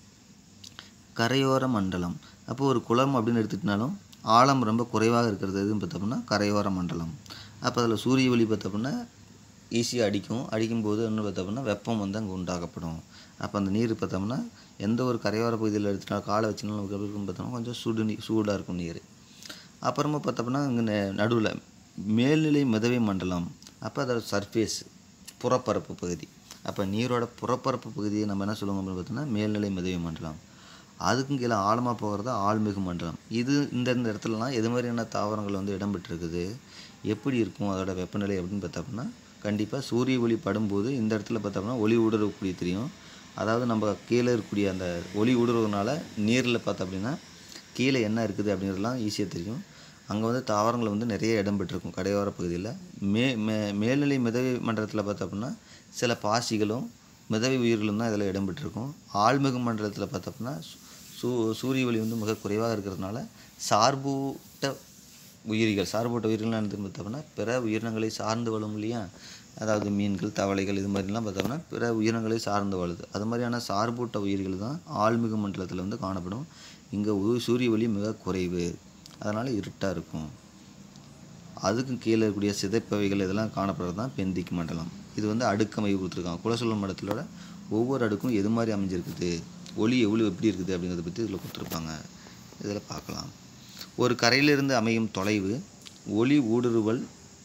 கரையோர மண்டலம் அப்போ ஒரு குளம் அப்படின்னு எடுத்துக்கிட்டாலும் ஆழம் ரொம்ப குறைவாக இருக்கிறது எதுன்னு பார்த்தோம்னா கரையோர மண்டலம் அப்போ அதில் சூரிய ஒளி பார்த்தோம்னா ஈஸியாக அடிக்கும் அடிக்கும்போது என்ன பார்த்தோம்னா வெப்பம் வந்து அங்கே உண்டாக்கப்படும் அப்போ அந்த நீர் பார்த்தோம்னா எந்த ஒரு கரையோர பகுதியில் எடுத்துட்டாலும் காலை வச்சுனாலும் நமக்கு எப்படி இருக்கும்னு பார்த்தோம்னா கொஞ்சம் சுடு நீ சூடாக இருக்கும் நீர் அப்புறமா பார்த்தோம்னா இங்கே நடுவில் மேல்நிலை மிதவை மண்டலம் அப்போ அதோட சர்ஃபேஸ் புறப்பரப்பு பகுதி அப்போ நீரோட புறப்பரப்பு பகுதியை நம்ம என்ன சொல்லுவோம் அப்படின்னு பார்த்தோம்னா மேல்நிலை மிதவை மண்டலம் அதுக்கும் கீழே ஆழமாக போகிறது ஆழ்மிகு மண்டலம் இது இந்த இந்த இடத்துலலாம் எது மாதிரியான தாவரங்கள் வந்து இடம் பெற்றிருக்குது எப்படி இருக்கும் அதோட வெப்பநிலை அப்படின்னு பார்த்தோம்னா கண்டிப்பாக சூரிய ஒளி படும்போது இந்த இடத்துல பார்த்தோம்னா ஒளி ஊடுருவக்கூடிய தெரியும் அதாவது நம்ம கீழே இருக்கக்கூடிய அந்த ஒளி ஊடுருவதுனால நீரில் பார்த்தோம் அப்படின்னா கீழே என்ன இருக்குது அப்படிங்கிறதுலாம் ஈஸியாக தெரியும் அங்கே வந்து தாவரங்கள் வந்து நிறைய இடம் பெற்றிருக்கும் கடையோர பகுதியில் மே மே மேல்நிலை மிதவை மண்டலத்தில் பார்த்தோம் அப்படின்னா சில பாசிகளும் மிதவை உயிர்களும் தான் இதில் இடம் பெற்றிருக்கும் ஆழ்மிகு மண்டலத்தில் பார்த்தோம்னா சூ சூரிய ஒளி வந்து மிக குறைவாக இருக்கிறதுனால சார்பூட்ட உயிரிகள் சார்பூட்ட உயிரிகள்லாம் என்னதுன்னு பார்த்தோம்னா பிற உயிரினங்களை சார்ந்து வாழும் இல்லையா அதாவது மீன்கள் தவளைகள் இது மாதிரிலாம் பார்த்தோம்னா பிற உயிரினங்களை சார்ந்து வாழுது அது மாதிரியான சார்பூட்ட உயிர்கள் தான் ஆழ்மிகு மண்டலத்தில் வந்து காணப்படும் இங்கே சூரிய ஒளி மிக குறைவு அதனால் இருட்டாக இருக்கும் அதுக்கும் கீழே இருக்கக்கூடிய சிதைப்பவைகள் இதெல்லாம் காணப்படுறது தான் பெந்திக் மண்டலம் இது வந்து அடுக்கமைவு கொடுத்துருக்காங்க குலசொல்ல மண்டலத்தோட ஒவ்வொரு அடுக்கும் எது மாதிரி அமைஞ்சிருக்குது ஒளி எவ்வளோ எப்படி இருக்குது அப்படிங்கிறத பற்றி இதில் கொடுத்துருப்பாங்க இதில் பார்க்கலாம் ஒரு கரையிலிருந்து அமையும் தொலைவு ஒளி ஊடுருவல்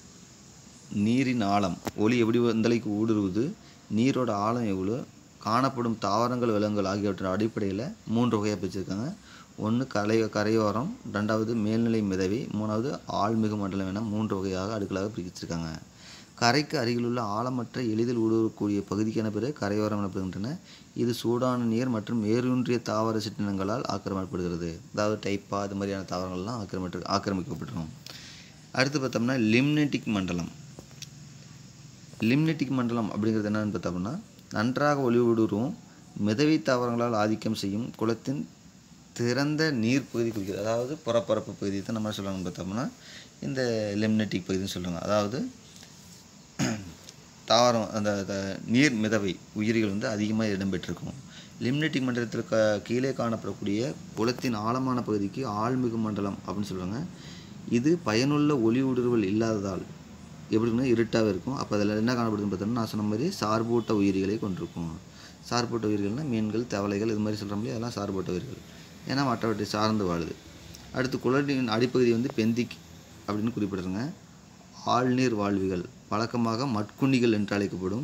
நீரின் ஆழம் ஒளி எப்படி எந்தளவுக்கு ஊடுருவுது நீரோட ஆழம் எவ்வளோ காணப்படும் தாவரங்கள் விலங்குகள் ஆகியவற்றின் அடிப்படையில் மூன்று வகையாக பிரிச்சிருக்காங்க ஒன்று கரை கரையோரம் ரெண்டாவது மேல்நிலை மிதவை மூணாவது ஆழ்மிகு மண்டலம் என மூன்று வகையாக அடுக்களாக பிரிச்சிருக்காங்க கரைக்கு அருகிலுள்ள ஆழமற்ற எளிதில் ஊடுருவக்கூடிய பகுதிக்கான பிறகு கரையோரம் எனப்படுகின்றன இது சூடான நீர் மற்றும் மேரூன்றிய தாவர சிற்றினங்களால் ஆக்கிரமிக்கப்படுகிறது அதாவது டைப்பா அது மாதிரியான தாவரங்கள்லாம் ஆக்கிரமிட்டு ஆக்கிரமிக்கப்பட்டிருக்கும் அடுத்து பார்த்தோம்னா லிம்னெட்டிக் மண்டலம் லிம்னெட்டிக் மண்டலம் அப்படிங்கிறது என்னன்னு பார்த்தோம்னா நன்றாக ஒளி ஊடுருவும் மிதவை தாவரங்களால் ஆதிக்கம் செய்யும் குளத்தின் திறந்த நீர் பகுதி குறிக்கிறது அதாவது புறப்பரப்பு பகுதி தான் நம்ம சொல்லுவாங்க பார்த்தோம்னா இந்த லிம்னெட்டிக் பகுதின்னு சொல்லுவாங்க அதாவது தாவரம் அந்த அந்த நீர் மிதவை உயிரிகள் வந்து அதிகமாக இடம்பெற்றிருக்கும் லிம்னெட்டிக் மண்டலத்தில் க கீழே காணப்படக்கூடிய குளத்தின் ஆழமான பகுதிக்கு ஆழ்மிகு மண்டலம் அப்படின்னு சொல்லுவாங்க இது பயனுள்ள ஒளி ஊடுருவல் இல்லாததால் எப்படின்னா இருட்டாக இருக்கும் அப்போ அதில் என்ன காணப்படுதுன்னு பார்த்தோம்னா நான் சொன்ன மாதிரி சார்பூட்ட உயிரிகளை கொண்டிருக்கும் சார்பூட்ட உயிர்கள்னால் மீன்கள் தவளைகள் இது மாதிரி சொல்கிறோம் இல்லையா அதெல்லாம் சார்பூட்ட உயிர்கள் ஏன்னா மற்றவற்றை சார்ந்து வாழுது அடுத்து குளத்தின் அடிப்பகுதி வந்து பெந்திக் அப்படின்னு குறிப்பிடுறேங்க ஆழ்நீர் வாழ்விகள் வழக்கமாக மட்குண்ணிகள் என்று அழைக்கப்படும்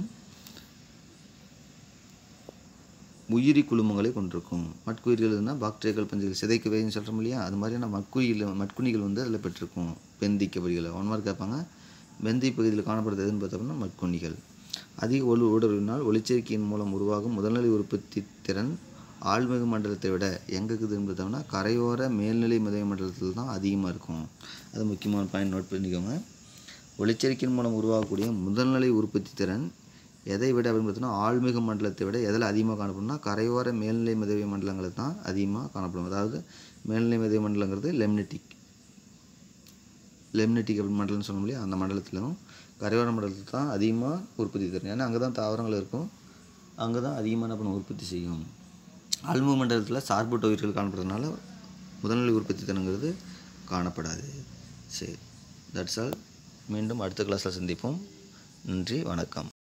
உயிரி குழுமங்களை கொண்டிருக்கும் மட்குயிர்கள்னா பாக்டீரியாக்கள் பஞ்சுகள் சிதைக்கவைன்னு சொல்கிறோம் இல்லையா அது மாதிரியான மட்குயில் மட்குணிகள் வந்து அதில் பெற்றிருக்கும் பெந்திக் பகுதிகளை ஒன் மார்க் கேட்பாங்க வெந்தி பகுதியில் காணப்படுறது எதுன்னு பார்த்தோம்னா மட்குண்ணிகள் அதிக ஒளி ஊடுருவினால் ஒளிச்சேர்க்கையின் மூலம் உருவாகும் முதல்நிலை உற்பத்தி திறன் ஆழ்மிகு மண்டலத்தை விட எங்கே இருக்குதுன்னு பார்த்தோம்னா கரையோர மேல்நிலை மிதவை மண்டலத்தில் தான் அதிகமாக இருக்கும் அது முக்கியமான பாயிண்ட் நோட் பண்ணிக்கோங்க ஒளிச்சேர்க்கையின் மூலம் உருவாகக்கூடிய முதல்நிலை உற்பத்தி திறன் எதை விட அப்படின்னு பார்த்தோம்னா ஆழ்மிகு மண்டலத்தை விட எதில் அதிகமாக காணப்படும்னா கரையோர மேல்நிலை மிதவை மண்டலங்களில் தான் அதிகமாக காணப்படும் அதாவது மேல்நிலை மிதவை மண்டலங்கிறது லெம்னெட்டிக் லெமினட்டிக் அப்படி மண்டலம்னு சொன்னோம் இல்லையா அந்த மண்டலத்திலும் கரையோர மண்டலத்தில் தான் அதிகமாக உற்பத்தி தரும் ஏன்னா அங்கே தான் தாவரங்கள் இருக்கும் அங்கே தான் அதிகமாக என்ன பண்ணும் உற்பத்தி செய்யும் அல்மு மண்டலத்தில் சார்பூட்ட உயிர்கள் காணப்படுறதுனால முதல்நிலை உற்பத்தி திறங்கிறது காணப்படாது சரி தட்ஸ் ஆல் மீண்டும் அடுத்த கிளாஸில் சந்திப்போம் நன்றி வணக்கம்